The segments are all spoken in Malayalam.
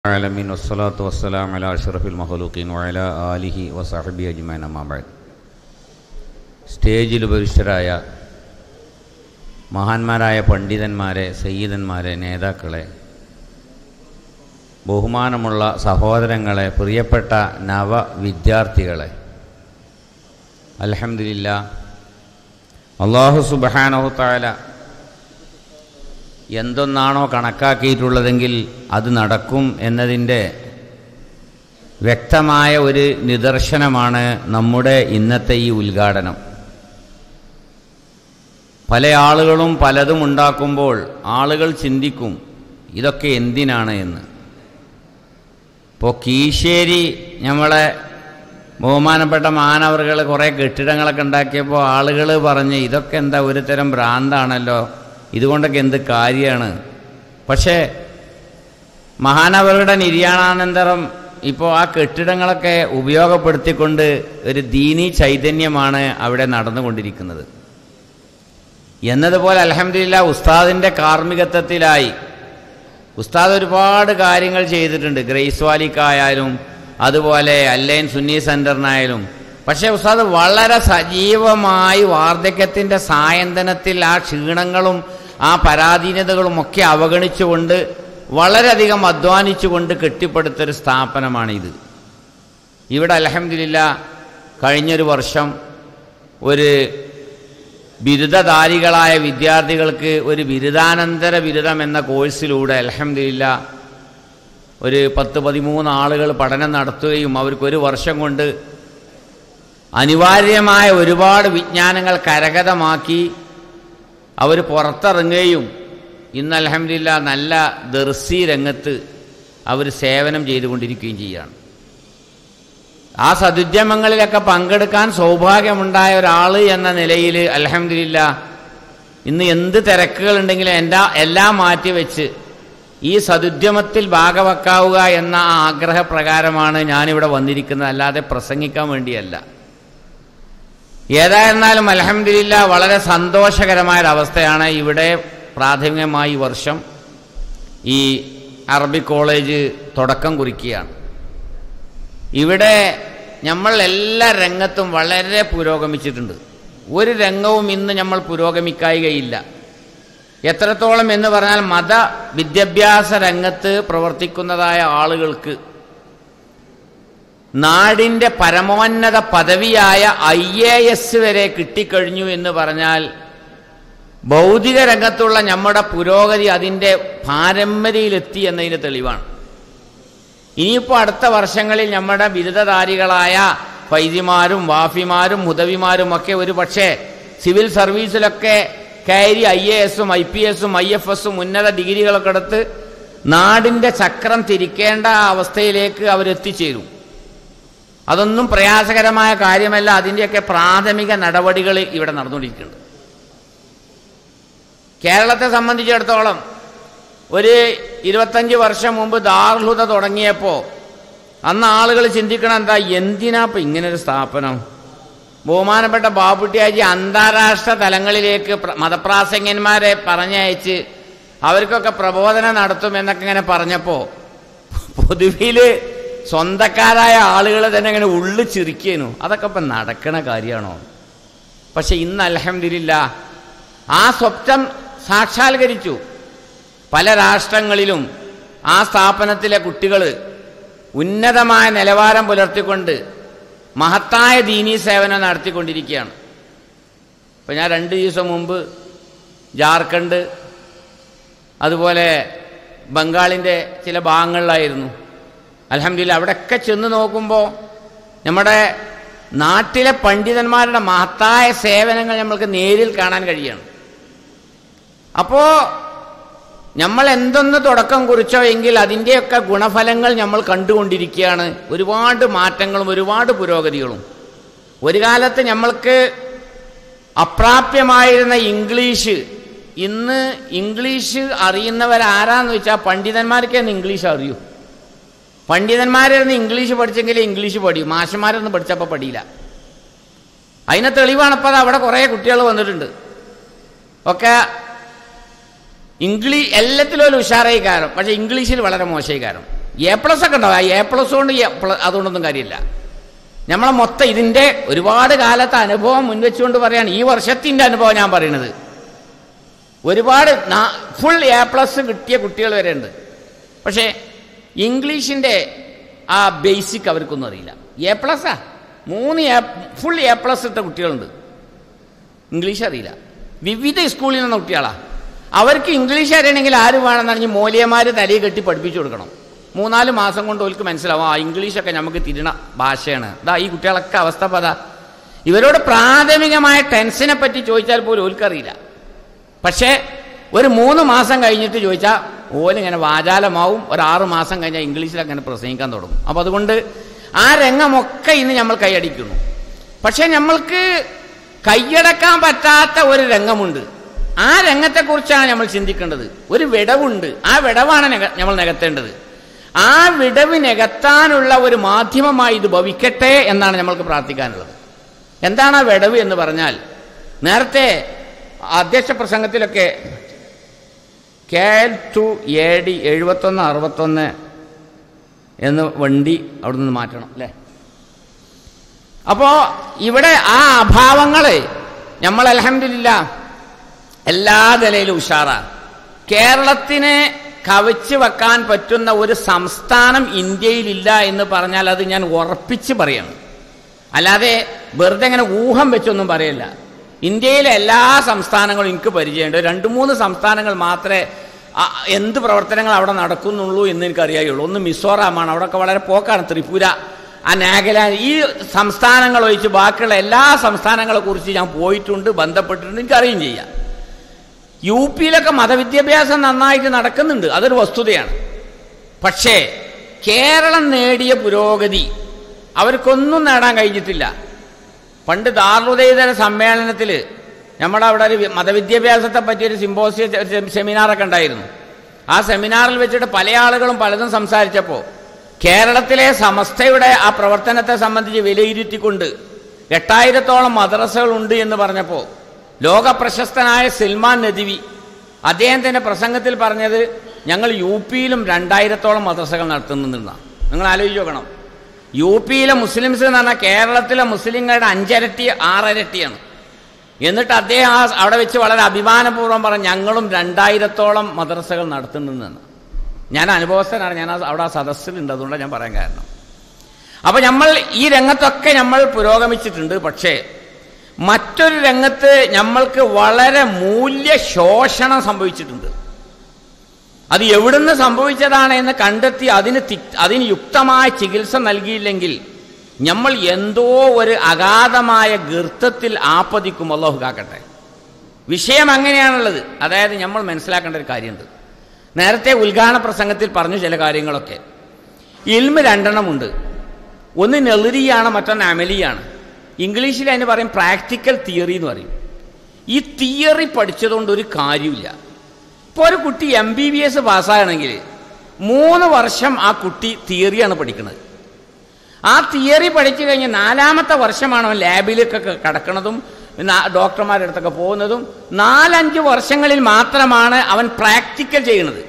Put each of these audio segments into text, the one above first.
العالمين والصلاة والسلام على أشرف المخلوقين وعلى آله وصحبه أجمعين أما بعد സ്റ്റേജിൽ ഉപരിഷ്ടരായ മഹാന്മാരായ പണ്ഡിതന്മാരെ സയ്യിദന്മാരെ നേതാക്കളെ ബഹുമാനമുള്ള സഹോദരങ്ങളെ പ്രിയപ്പെട്ട നവ വിദ്യാർത്ഥികളെ അലഹമില്ല അള്ളാഹു സുബാനഹുത്താല എന്തൊന്നാണോ കണക്കാക്കിയിട്ടുള്ളതെങ്കിൽ അത് നടക്കും എന്നതിൻ്റെ വ്യക്തമായ ഒരു നിദർശനമാണ് നമ്മുടെ ഇന്നത്തെ ഈ ഉദ്ഘാടനം പല ആളുകളും പലതും ഉണ്ടാക്കുമ്പോൾ ആളുകൾ ചിന്തിക്കും ഇതൊക്കെ എന്തിനാണ് എന്ന് ഇപ്പോൾ കീശേരി നമ്മളെ ബഹുമാനപ്പെട്ട മാനവറുകൾ കുറേ കെട്ടിടങ്ങളൊക്കെ ഉണ്ടാക്കിയപ്പോൾ ആളുകൾ പറഞ്ഞ് ഇതൊക്കെ എന്താ ഒരു തരം ഭ്രാന്താണല്ലോ ഇതുകൊണ്ടൊക്കെ എന്ത് കാര്യമാണ് പക്ഷേ മഹാനവറുടെ നിര്യാണാനന്തരം ഇപ്പോൾ ആ കെട്ടിടങ്ങളൊക്കെ ഉപയോഗപ്പെടുത്തിക്കൊണ്ട് ഒരു ദീനി ചൈതന്യമാണ് അവിടെ നടന്നുകൊണ്ടിരിക്കുന്നത് എന്നതുപോലെ അലഹമില്ല ഉസ്താദിൻ്റെ കാർമ്മികത്വത്തിലായി ഉസ്താദ് ഒരുപാട് കാര്യങ്ങൾ ചെയ്തിട്ടുണ്ട് ഗ്രേസ് വാലിക്കായാലും അതുപോലെ അല്ലൈൻ സുന്നി സെൻറ്ററിനായാലും പക്ഷേ ഉസ്താദ് വളരെ സജീവമായി വാർദ്ധക്യത്തിൻ്റെ സായന്തനത്തിൽ ആ ക്ഷീണങ്ങളും ആ പരാധീനതകളും ഒക്കെ അവഗണിച്ചുകൊണ്ട് വളരെയധികം അധ്വാനിച്ചുകൊണ്ട് കെട്ടിപ്പടുത്തൊരു സ്ഥാപനമാണിത് ഇവിടെ അലഹമില്ല കഴിഞ്ഞൊരു വർഷം ഒരു ബിരുദധാരികളായ വിദ്യാർത്ഥികൾക്ക് ഒരു ബിരുദാനന്തര ബിരുദം എന്ന കോഴ്സിലൂടെ അലഹമില്ല ഒരു പത്ത് പതിമൂന്ന് ആളുകൾ പഠനം നടത്തുകയും അവർക്ക് ഒരു വർഷം കൊണ്ട് അനിവാര്യമായ ഒരുപാട് വിജ്ഞാനങ്ങൾ കരഗതമാക്കി അവർ പുറത്തിറങ്ങുകയും ഇന്ന് അലഹമില്ല നല്ല ദർസി രംഗത്ത് അവർ സേവനം ചെയ്തുകൊണ്ടിരിക്കുകയും ചെയ്യുകയാണ് ആ സതുദ്യമങ്ങളിലൊക്കെ പങ്കെടുക്കാൻ സൗഭാഗ്യമുണ്ടായ ഒരാൾ എന്ന നിലയിൽ അലഹമില്ല ഇന്ന് എന്ത് തിരക്കുകളുണ്ടെങ്കിലും എൻ്റെ എല്ലാം മാറ്റിവെച്ച് ഈ സതുദ്യമത്തിൽ ഭാഗവെക്കാവുക എന്ന ആ ആഗ്രഹപ്രകാരമാണ് ഞാനിവിടെ വന്നിരിക്കുന്നത് അല്ലാതെ പ്രസംഗിക്കാൻ വേണ്ടിയല്ല ഏതായിരുന്നാലും അലഹമില്ല വളരെ സന്തോഷകരമായൊരവസ്ഥയാണ് ഇവിടെ പ്രാഥമികമായി ഈ വർഷം ഈ അറബി കോളേജ് തുടക്കം കുറിക്കുകയാണ് ഇവിടെ നമ്മൾ എല്ലാ രംഗത്തും വളരെ പുരോഗമിച്ചിട്ടുണ്ട് ഒരു രംഗവും ഇന്ന് നമ്മൾ പുരോഗമിക്കായികയില്ല എത്രത്തോളം എന്ന് പറഞ്ഞാൽ മത വിദ്യാഭ്യാസ രംഗത്ത് പ്രവർത്തിക്കുന്നതായ ആളുകൾക്ക് നാടിൻ്റെ പരമോന്നത പദവിയായ ഐ എ എസ് വരെ കിട്ടിക്കഴിഞ്ഞു എന്ന് പറഞ്ഞാൽ ഭൗതിക രംഗത്തുള്ള നമ്മുടെ പുരോഗതി അതിൻ്റെ പാരമ്പര്യയിലെത്തി എന്നതിന് തെളിവാണ് ഇനിയിപ്പോൾ അടുത്ത വർഷങ്ങളിൽ നമ്മുടെ ബിരുദധാരികളായ ഫൈദിമാരും വാഫിമാരും മുതവിമാരും ഒക്കെ ഒരു പക്ഷേ സിവിൽ സർവീസിലൊക്കെ കയറി ഐ എ എസും ഐ പി എസും ഐ എഫ് എസും ഉന്നത ഡിഗ്രികളൊക്കെ എടുത്ത് നാടിൻ്റെ ചക്രം തിരിക്കേണ്ട അവസ്ഥയിലേക്ക് അവരെത്തിച്ചേരും അതൊന്നും പ്രയാസകരമായ കാര്യമല്ല അതിൻ്റെയൊക്കെ പ്രാഥമിക നടപടികൾ ഇവിടെ നടന്നുകൊണ്ടിരിക്കുന്നുണ്ട് കേരളത്തെ സംബന്ധിച്ചിടത്തോളം ഒരു ഇരുപത്തഞ്ച് വർഷം മുമ്പ് ദാർഹുദ തുടങ്ങിയപ്പോൾ അന്ന് ആളുകൾ ചിന്തിക്കണം എന്താ എന്തിനാ ഇപ്പം ഇങ്ങനൊരു സ്ഥാപനം ബഹുമാനപ്പെട്ട ബാബുട്ടിയാജി അന്താരാഷ്ട്ര തലങ്ങളിലേക്ക് മതപ്രാസംഗന്മാരെ പറഞ്ഞയച്ച് അവർക്കൊക്കെ പ്രബോധനം നടത്തും എന്നൊക്കെ ഇങ്ങനെ പറഞ്ഞപ്പോൾ പൊതുവിൽ സ്വന്തക്കാരായ ആളുകൾ തന്നെ ഇങ്ങനെ ഉള്ളു ചിരിക്കേനു അതൊക്കെ ഇപ്പം നടക്കണ കാര്യമാണോ പക്ഷെ ഇന്ന് അലഹമില്ല ആ സ്വപ്നം സാക്ഷാത്കരിച്ചു പല രാഷ്ട്രങ്ങളിലും ആ സ്ഥാപനത്തിലെ കുട്ടികൾ ഉന്നതമായ നിലവാരം പുലർത്തിക്കൊണ്ട് മഹത്തായ ദീനീ സേവനം നടത്തിക്കൊണ്ടിരിക്കുകയാണ് ഇപ്പം ഞാൻ രണ്ട് ദിവസം മുമ്പ് ജാർഖണ്ഡ് അതുപോലെ ബംഗാളിൻ്റെ ചില ഭാഗങ്ങളിലായിരുന്നു അലഹമില്ല അവിടെയൊക്കെ ചെന്ന് നോക്കുമ്പോൾ നമ്മുടെ നാട്ടിലെ പണ്ഡിതന്മാരുടെ മഹത്തായ സേവനങ്ങൾ നമ്മൾക്ക് നേരിൽ കാണാൻ കഴിയണം അപ്പോൾ നമ്മൾ എന്തൊന്ന് തുടക്കം കുറിച്ചോ എങ്കിൽ അതിൻ്റെയൊക്കെ ഗുണഫലങ്ങൾ നമ്മൾ കണ്ടുകൊണ്ടിരിക്കുകയാണ് ഒരുപാട് മാറ്റങ്ങളും ഒരുപാട് പുരോഗതികളും ഒരു കാലത്ത് നമ്മൾക്ക് അപ്രാപ്യമായിരുന്ന ഇംഗ്ലീഷ് ഇന്ന് ഇംഗ്ലീഷ് അറിയുന്നവരാരാന്ന് വെച്ചാൽ പണ്ഡിതന്മാർക്ക് തന്നെ ഇംഗ്ലീഷ് അറിയൂ പണ്ഡിതന്മാരായിരുന്നു ഇംഗ്ലീഷ് പഠിച്ചെങ്കിൽ ഇംഗ്ലീഷ് പഠിയും മാഷന്മാരൊന്നും പഠിച്ചപ്പോൾ പഠിയില്ല അതിന് തെളിവാണിപ്പോൾ അവിടെ കുറേ കുട്ടികൾ വന്നിട്ടുണ്ട് ഒക്കെ ഇംഗ്ലീഷ് എല്ലാത്തിലും ഒരു ഉഷാറായി കാരണം പക്ഷേ ഇംഗ്ലീഷിൽ വളരെ മോശമായി കാരണം എ പ്ലസ് ഒക്കെ ഉണ്ടാവും ആ എ പ്ലസ് കൊണ്ട് എ പ്ല- അതുകൊണ്ടൊന്നും കാര്യമില്ല നമ്മളെ മൊത്തം ഇതിൻ്റെ ഒരുപാട് കാലത്തെ അനുഭവം മുൻവെച്ചുകൊണ്ട് പറയാണ് ഈ വർഷത്തിൻ്റെ അനുഭവം ഞാൻ പറയണത് ഒരുപാട് ഫുൾ എ പ്ലസ് കിട്ടിയ കുട്ടികൾ വരെ ഉണ്ട് പക്ഷേ ഇംഗ്ലീഷിൻ്റെ ആ ബേസിക് അവർക്കൊന്നും അറിയില്ല എ പ്ലസ്സാ മൂന്ന് എ ഫുൾ എ പ്ലസ് ഇട്ട കുട്ടികളുണ്ട് ഇംഗ്ലീഷ് അറിയില്ല വിവിധ സ്കൂളിൽ നിന്ന കുട്ടികളാ അവർക്ക് ഇംഗ്ലീഷ് അറിയണമെങ്കിൽ ആര് വേണമെന്നാണ് ഈ മൂല്യമാർ തലയിൽ കെട്ടി പഠിപ്പിച്ചു കൊടുക്കണം മൂന്നാല് മാസം കൊണ്ട് അവർക്ക് മനസ്സിലാവും ആ ഇംഗ്ലീഷൊക്കെ നമുക്ക് തിരിണ ഭാഷയാണ് ഇതാ ഈ കുട്ടികളൊക്കെ അവസ്ഥ പതാ ഇവരോട് പ്രാഥമികമായ ടെൻഷനെ പറ്റി ചോദിച്ചാൽ പോലും ഓൽക്കറിയില്ല പക്ഷേ ഒരു മൂന്ന് മാസം കഴിഞ്ഞിട്ട് ചോദിച്ചാൽ ഓലിങ്ങനെ വാചാലമാവും ഒരു ആറ് മാസം കഴിഞ്ഞാൽ ഇംഗ്ലീഷിൽ അങ്ങനെ പ്രസംഗിക്കാൻ തുടങ്ങും അപ്പോൾ അതുകൊണ്ട് ആ രംഗമൊക്കെ ഇന്ന് നമ്മൾ കൈയടിക്കുന്നു പക്ഷേ നമ്മൾക്ക് കൈയടക്കാൻ പറ്റാത്ത ഒരു രംഗമുണ്ട് ആ രംഗത്തെക്കുറിച്ചാണ് നമ്മൾ ചിന്തിക്കേണ്ടത് ഒരു വിടവുണ്ട് ആ വിടവാണ് നിക- നമ്മൾ നികത്തേണ്ടത് ആ വിടവ് നികത്താനുള്ള ഒരു മാധ്യമമായി ഇത് ഭവിക്കട്ടെ എന്നാണ് നമ്മൾക്ക് പ്രാർത്ഥിക്കാനുള്ളത് എന്താണ് ആ വിടവ് എന്ന് പറഞ്ഞാൽ നേരത്തെ അധ്യക്ഷ പ്രസംഗത്തിലൊക്കെ K L two A D എഴുപത്തൊന്ന് അറുപത്തൊന്ന് എന്ന് വണ്ടി അവിടെ നിന്ന് മാറ്റണം അല്ലേ അപ്പോൾ ഇവിടെ ആ അഭാവങ്ങൾ നമ്മൾ അലഹമില്ല എല്ലാ നിലയിലും ഉഷാറാണ് കേരളത്തിനെ കവച്ച് വെക്കാൻ പറ്റുന്ന ഒരു സംസ്ഥാനം ഇന്ത്യയിലില്ല എന്ന് പറഞ്ഞാൽ അത് ഞാൻ ഉറപ്പിച്ച് പറയണം അല്ലാതെ വെറുതെ ഇങ്ങനെ ഊഹം വെച്ചൊന്നും പറയില്ല ഇന്ത്യയിലെ എല്ലാ സംസ്ഥാനങ്ങളും എനിക്ക് പരിചയമുണ്ട് രണ്ട് മൂന്ന് സംസ്ഥാനങ്ങൾ മാത്രമേ ആ, എന്ത് പ്രവർത്തനങ്ങൾ അവിടെ നടക്കുന്നുള്ളൂ എന്ന് എനിക്കറിയായുള്ളൂ ഒന്ന് മിസോറാമാണ് അവിടെയൊക്കെ വളരെ പോക്കാണ് ത്രിപുര ആ നാഗാലാൻഡ് ഈ സംസ്ഥാനങ്ങൾ ഒഴിച്ച് ബാക്കിയുള്ള എല്ലാ സംസ്ഥാനങ്ങളെ കുറിച്ച് ഞാൻ പോയിട്ടുണ്ട് ബന്ധപ്പെട്ടിട്ടുണ്ട് എനിക്കറിയും ചെയ്യാം യു പിയിലൊക്കെ മതവിദ്യാഭ്യാസം നന്നായിട്ട് നടക്കുന്നുണ്ട് അതൊരു വസ്തുതയാണ് പക്ഷേ കേരളം നേടിയ പുരോഗതി അവർക്കൊന്നും നേടാൻ കഴിഞ്ഞിട്ടില്ല പണ്ട് ദാർലുദയതര സമ്മേളനത്തിൽ നമ്മുടെ അവിടെ ഒരു മതവിദ്യാഭ്യാസത്തെ പറ്റിയൊരു സിമ്പോസിയ സെമിനാറൊക്കെ ഉണ്ടായിരുന്നു ആ സെമിനാറിൽ വെച്ചിട്ട് പല ആളുകളും പലതും സംസാരിച്ചപ്പോൾ കേരളത്തിലെ സമസ്തയുടെ ആ പ്രവർത്തനത്തെ സംബന്ധിച്ച് വിലയിരുത്തിക്കൊണ്ട് എട്ടായിരത്തോളം മദ്രസകളുണ്ട് എന്ന് പറഞ്ഞപ്പോൾ ലോക പ്രശസ്തനായ സൽമാൻ നദിവി അദ്ദേഹത്തിൻ്റെ പ്രസംഗത്തിൽ പറഞ്ഞത് ഞങ്ങൾ യു പിയിലും രണ്ടായിരത്തോളം മദ്രസകൾ നടത്തുന്നുണ്ടെന്നാണ് നിങ്ങൾ ആലോചിച്ച് നോക്കണം യു പിയിലെ മുസ്ലിംസ് എന്ന് പറഞ്ഞാൽ കേരളത്തിലെ മുസ്ലിങ്ങളുടെ അഞ്ചരട്ടി ആറരട്ടിയാണ് എന്നിട്ട് അദ്ദേഹം ആ അവിടെ വെച്ച് വളരെ അഭിമാനപൂർവ്വം പറഞ്ഞു ഞങ്ങളും രണ്ടായിരത്തോളം മദ്രസകൾ നടത്തുന്നുണ്ടെന്ന് ഞാൻ അനുഭവസ്ഥനാണ് ഞാൻ ആ അവിടെ ആ സദസ്സിലുണ്ട് അതുകൊണ്ടാണ് ഞാൻ പറയാൻ കാരണം അപ്പോൾ നമ്മൾ ഈ രംഗത്തൊക്കെ നമ്മൾ പുരോഗമിച്ചിട്ടുണ്ട് പക്ഷേ മറ്റൊരു രംഗത്ത് നമ്മൾക്ക് വളരെ മൂല്യ ശോഷണം സംഭവിച്ചിട്ടുണ്ട് അത് എവിടുന്ന് സംഭവിച്ചതാണ് എന്ന് കണ്ടെത്തി അതിന് തി- അതിന് യുക്തമായ ചികിത്സ നൽകിയില്ലെങ്കിൽ നമ്മൾ എന്തോ ഒരു അഗാധമായ ഗർത്തത്തിൽ ആപ്പതിക്കും അള്ളാഹു കാക്കട്ടെ വിഷയം അങ്ങനെയാണുള്ളത് അതായത് നമ്മൾ മനസ്സിലാക്കേണ്ട ഒരു കാര്യമുണ്ട് നേരത്തെ ഉദ്ഘാടന പ്രസംഗത്തിൽ പറഞ്ഞു ചില കാര്യങ്ങളൊക്കെ ഇൽമ് രണ്ടെണ്ണമുണ്ട് ഒന്ന് നെളിരിയാണ് മറ്റൊന്ന് അമലിയാണ് ഇംഗ്ലീഷിൽ അതിന് പറയും പ്രാക്ടിക്കൽ തിയറി എന്ന് പറയും ഈ തിയറി പഠിച്ചതുകൊണ്ട് ഒരു കാര്യമില്ല ഇപ്പോൾ ഒരു കുട്ടി എം ബി ബി എസ് പാസ്സാകണമെങ്കിൽ മൂന്ന് വർഷം ആ കുട്ടി തിയറിയാണ് പഠിക്കുന്നത് ആ തിയറി പഠിച്ചു കഴിഞ്ഞ് നാലാമത്തെ വർഷമാണ് അവൻ ലാബിലേക്കൊക്കെ കടക്കുന്നതും നാ- ഡോക്ടർമാരുടെ അടുത്തൊക്കെ പോകുന്നതും നാലഞ്ച് വർഷങ്ങളിൽ മാത്രമാണ് അവൻ പ്രാക്ടിക്കൽ ചെയ്യുന്നത്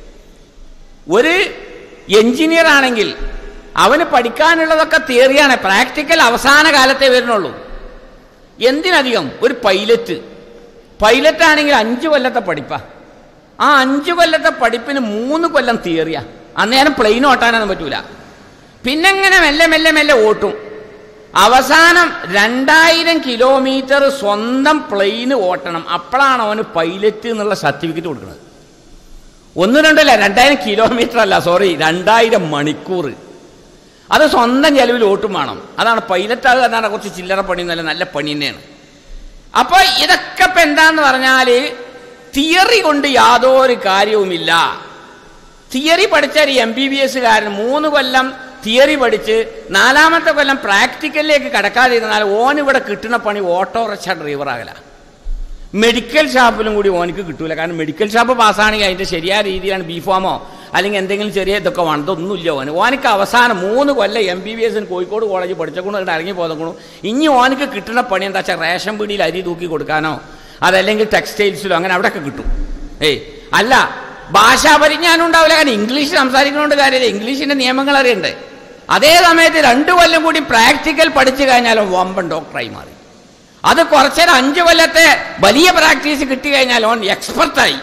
ഒരു എഞ്ചിനീയർ ആണെങ്കിൽ അവന് പഠിക്കാനുള്ളതൊക്കെ തിയറിയാണ് പ്രാക്ടിക്കൽ അവസാന കാലത്തെ വരുന്നുള്ളൂ എന്തിനധികം ഒരു പൈലറ്റ് പൈലറ്റ് ആണെങ്കിൽ അഞ്ച് കൊല്ലത്തെ പഠിപ്പാ ആ അഞ്ച് കൊല്ലത്തെ പഠിപ്പിന് മൂന്ന് കൊല്ലം തിയറിയാ അന്നേരം പ്ലെയിൻ ഓട്ടാനൊന്നും പറ്റൂല പിന്നെങ്ങനെ മെല്ലെ മെല്ലെ മെല്ലെ ഓട്ടും അവസാനം രണ്ടായിരം കിലോമീറ്റർ സ്വന്തം പ്ലെയിന് ഓട്ടണം അപ്പോഴാണ് അവന് പൈലറ്റ് എന്നുള്ള സർട്ടിഫിക്കറ്റ് കൊടുക്കുന്നത് ഒന്നും രണ്ടല്ല രണ്ടായിരം കിലോമീറ്റർ അല്ല സോറി രണ്ടായിരം മണിക്കൂർ അത് സ്വന്തം ചെലവിൽ ഓട്ടും വേണം അതാണ് പൈലറ്റ് ആകുക എന്നാണ് കുറച്ച് ചില്ലറ പണി നല്ല നല്ല പണി തന്നെയാണ് അപ്പോൾ ഇതൊക്കെ ഇപ്പം എന്താന്ന് പറഞ്ഞാൽ തിയറി കൊണ്ട് യാതൊരു കാര്യവുമില്ല തിയറി പഠിച്ച ഒരു എം ബി ബി എസ്സുകാരൻ മൂന്ന് കൊല്ലം തിയറി പഠിച്ച് നാലാമത്തെ കൊല്ലം പ്രാക്ടിക്കലിലേക്ക് കടക്കാതിരുന്നാൽ ഓൻ ഇവിടെ കിട്ടുന്ന പണി ഓട്ടോറിക്ഷ ഡ്രൈവറാകല മെഡിക്കൽ ഷാപ്പിലും കൂടി ഓനിക്ക് കിട്ടൂല കാരണം മെഡിക്കൽ ഷാപ്പ് പാസ്സാണെങ്കിൽ അതിൻ്റെ ശരിയായ രീതിയിലാണ് ബിഫോമോ അല്ലെങ്കിൽ എന്തെങ്കിലും ചെറിയ ഇതൊക്കെ വേണം ഇതൊന്നുമില്ല ഓന് ഓനിക്ക് അവസാനം മൂന്ന് കൊല്ലം എം ബി ബി എസിന് കോഴിക്കോട് കോളേജ് പഠിച്ചക്കൊണ്ട് ഇവിടെ ഇറങ്ങി പോതക്കണു ഇനി ഓനിക്ക് കിട്ടുന്ന പണി എന്താ വെച്ചാൽ റേഷൻ പീടിയിൽ അരി തൂക്കി കൊടുക്കാനോ അതല്ലെങ്കിൽ ടെക്സ്റ്റൈൽസിലോ അങ്ങനെ അവിടെയൊക്കെ കിട്ടും ഏയ് അല്ല ഭാഷാ പരിജ്ഞാനം ഉണ്ടാവില്ല കാരണം ഇംഗ്ലീഷ് സംസാരിക്കുന്നതുകൊണ്ട് കാര്യമില്ല ഇംഗ്ലീഷിന്റെ നിയമങ്ങൾ അറിയണ്ടേ അതേ സമയത്ത് രണ്ടു കൊല്ലം കൂടി പ്രാക്ടിക്കൽ പഠിച്ചു കഴിഞ്ഞാൽ വമ്പൻ ഡോക്ടറായി മാറി അത് കുറച്ചേരം അഞ്ചു കൊല്ലത്തെ വലിയ പ്രാക്ടീസ് കിട്ടി കഴിഞ്ഞാൽ ഓൻ എക്സ്പെർട്ടായി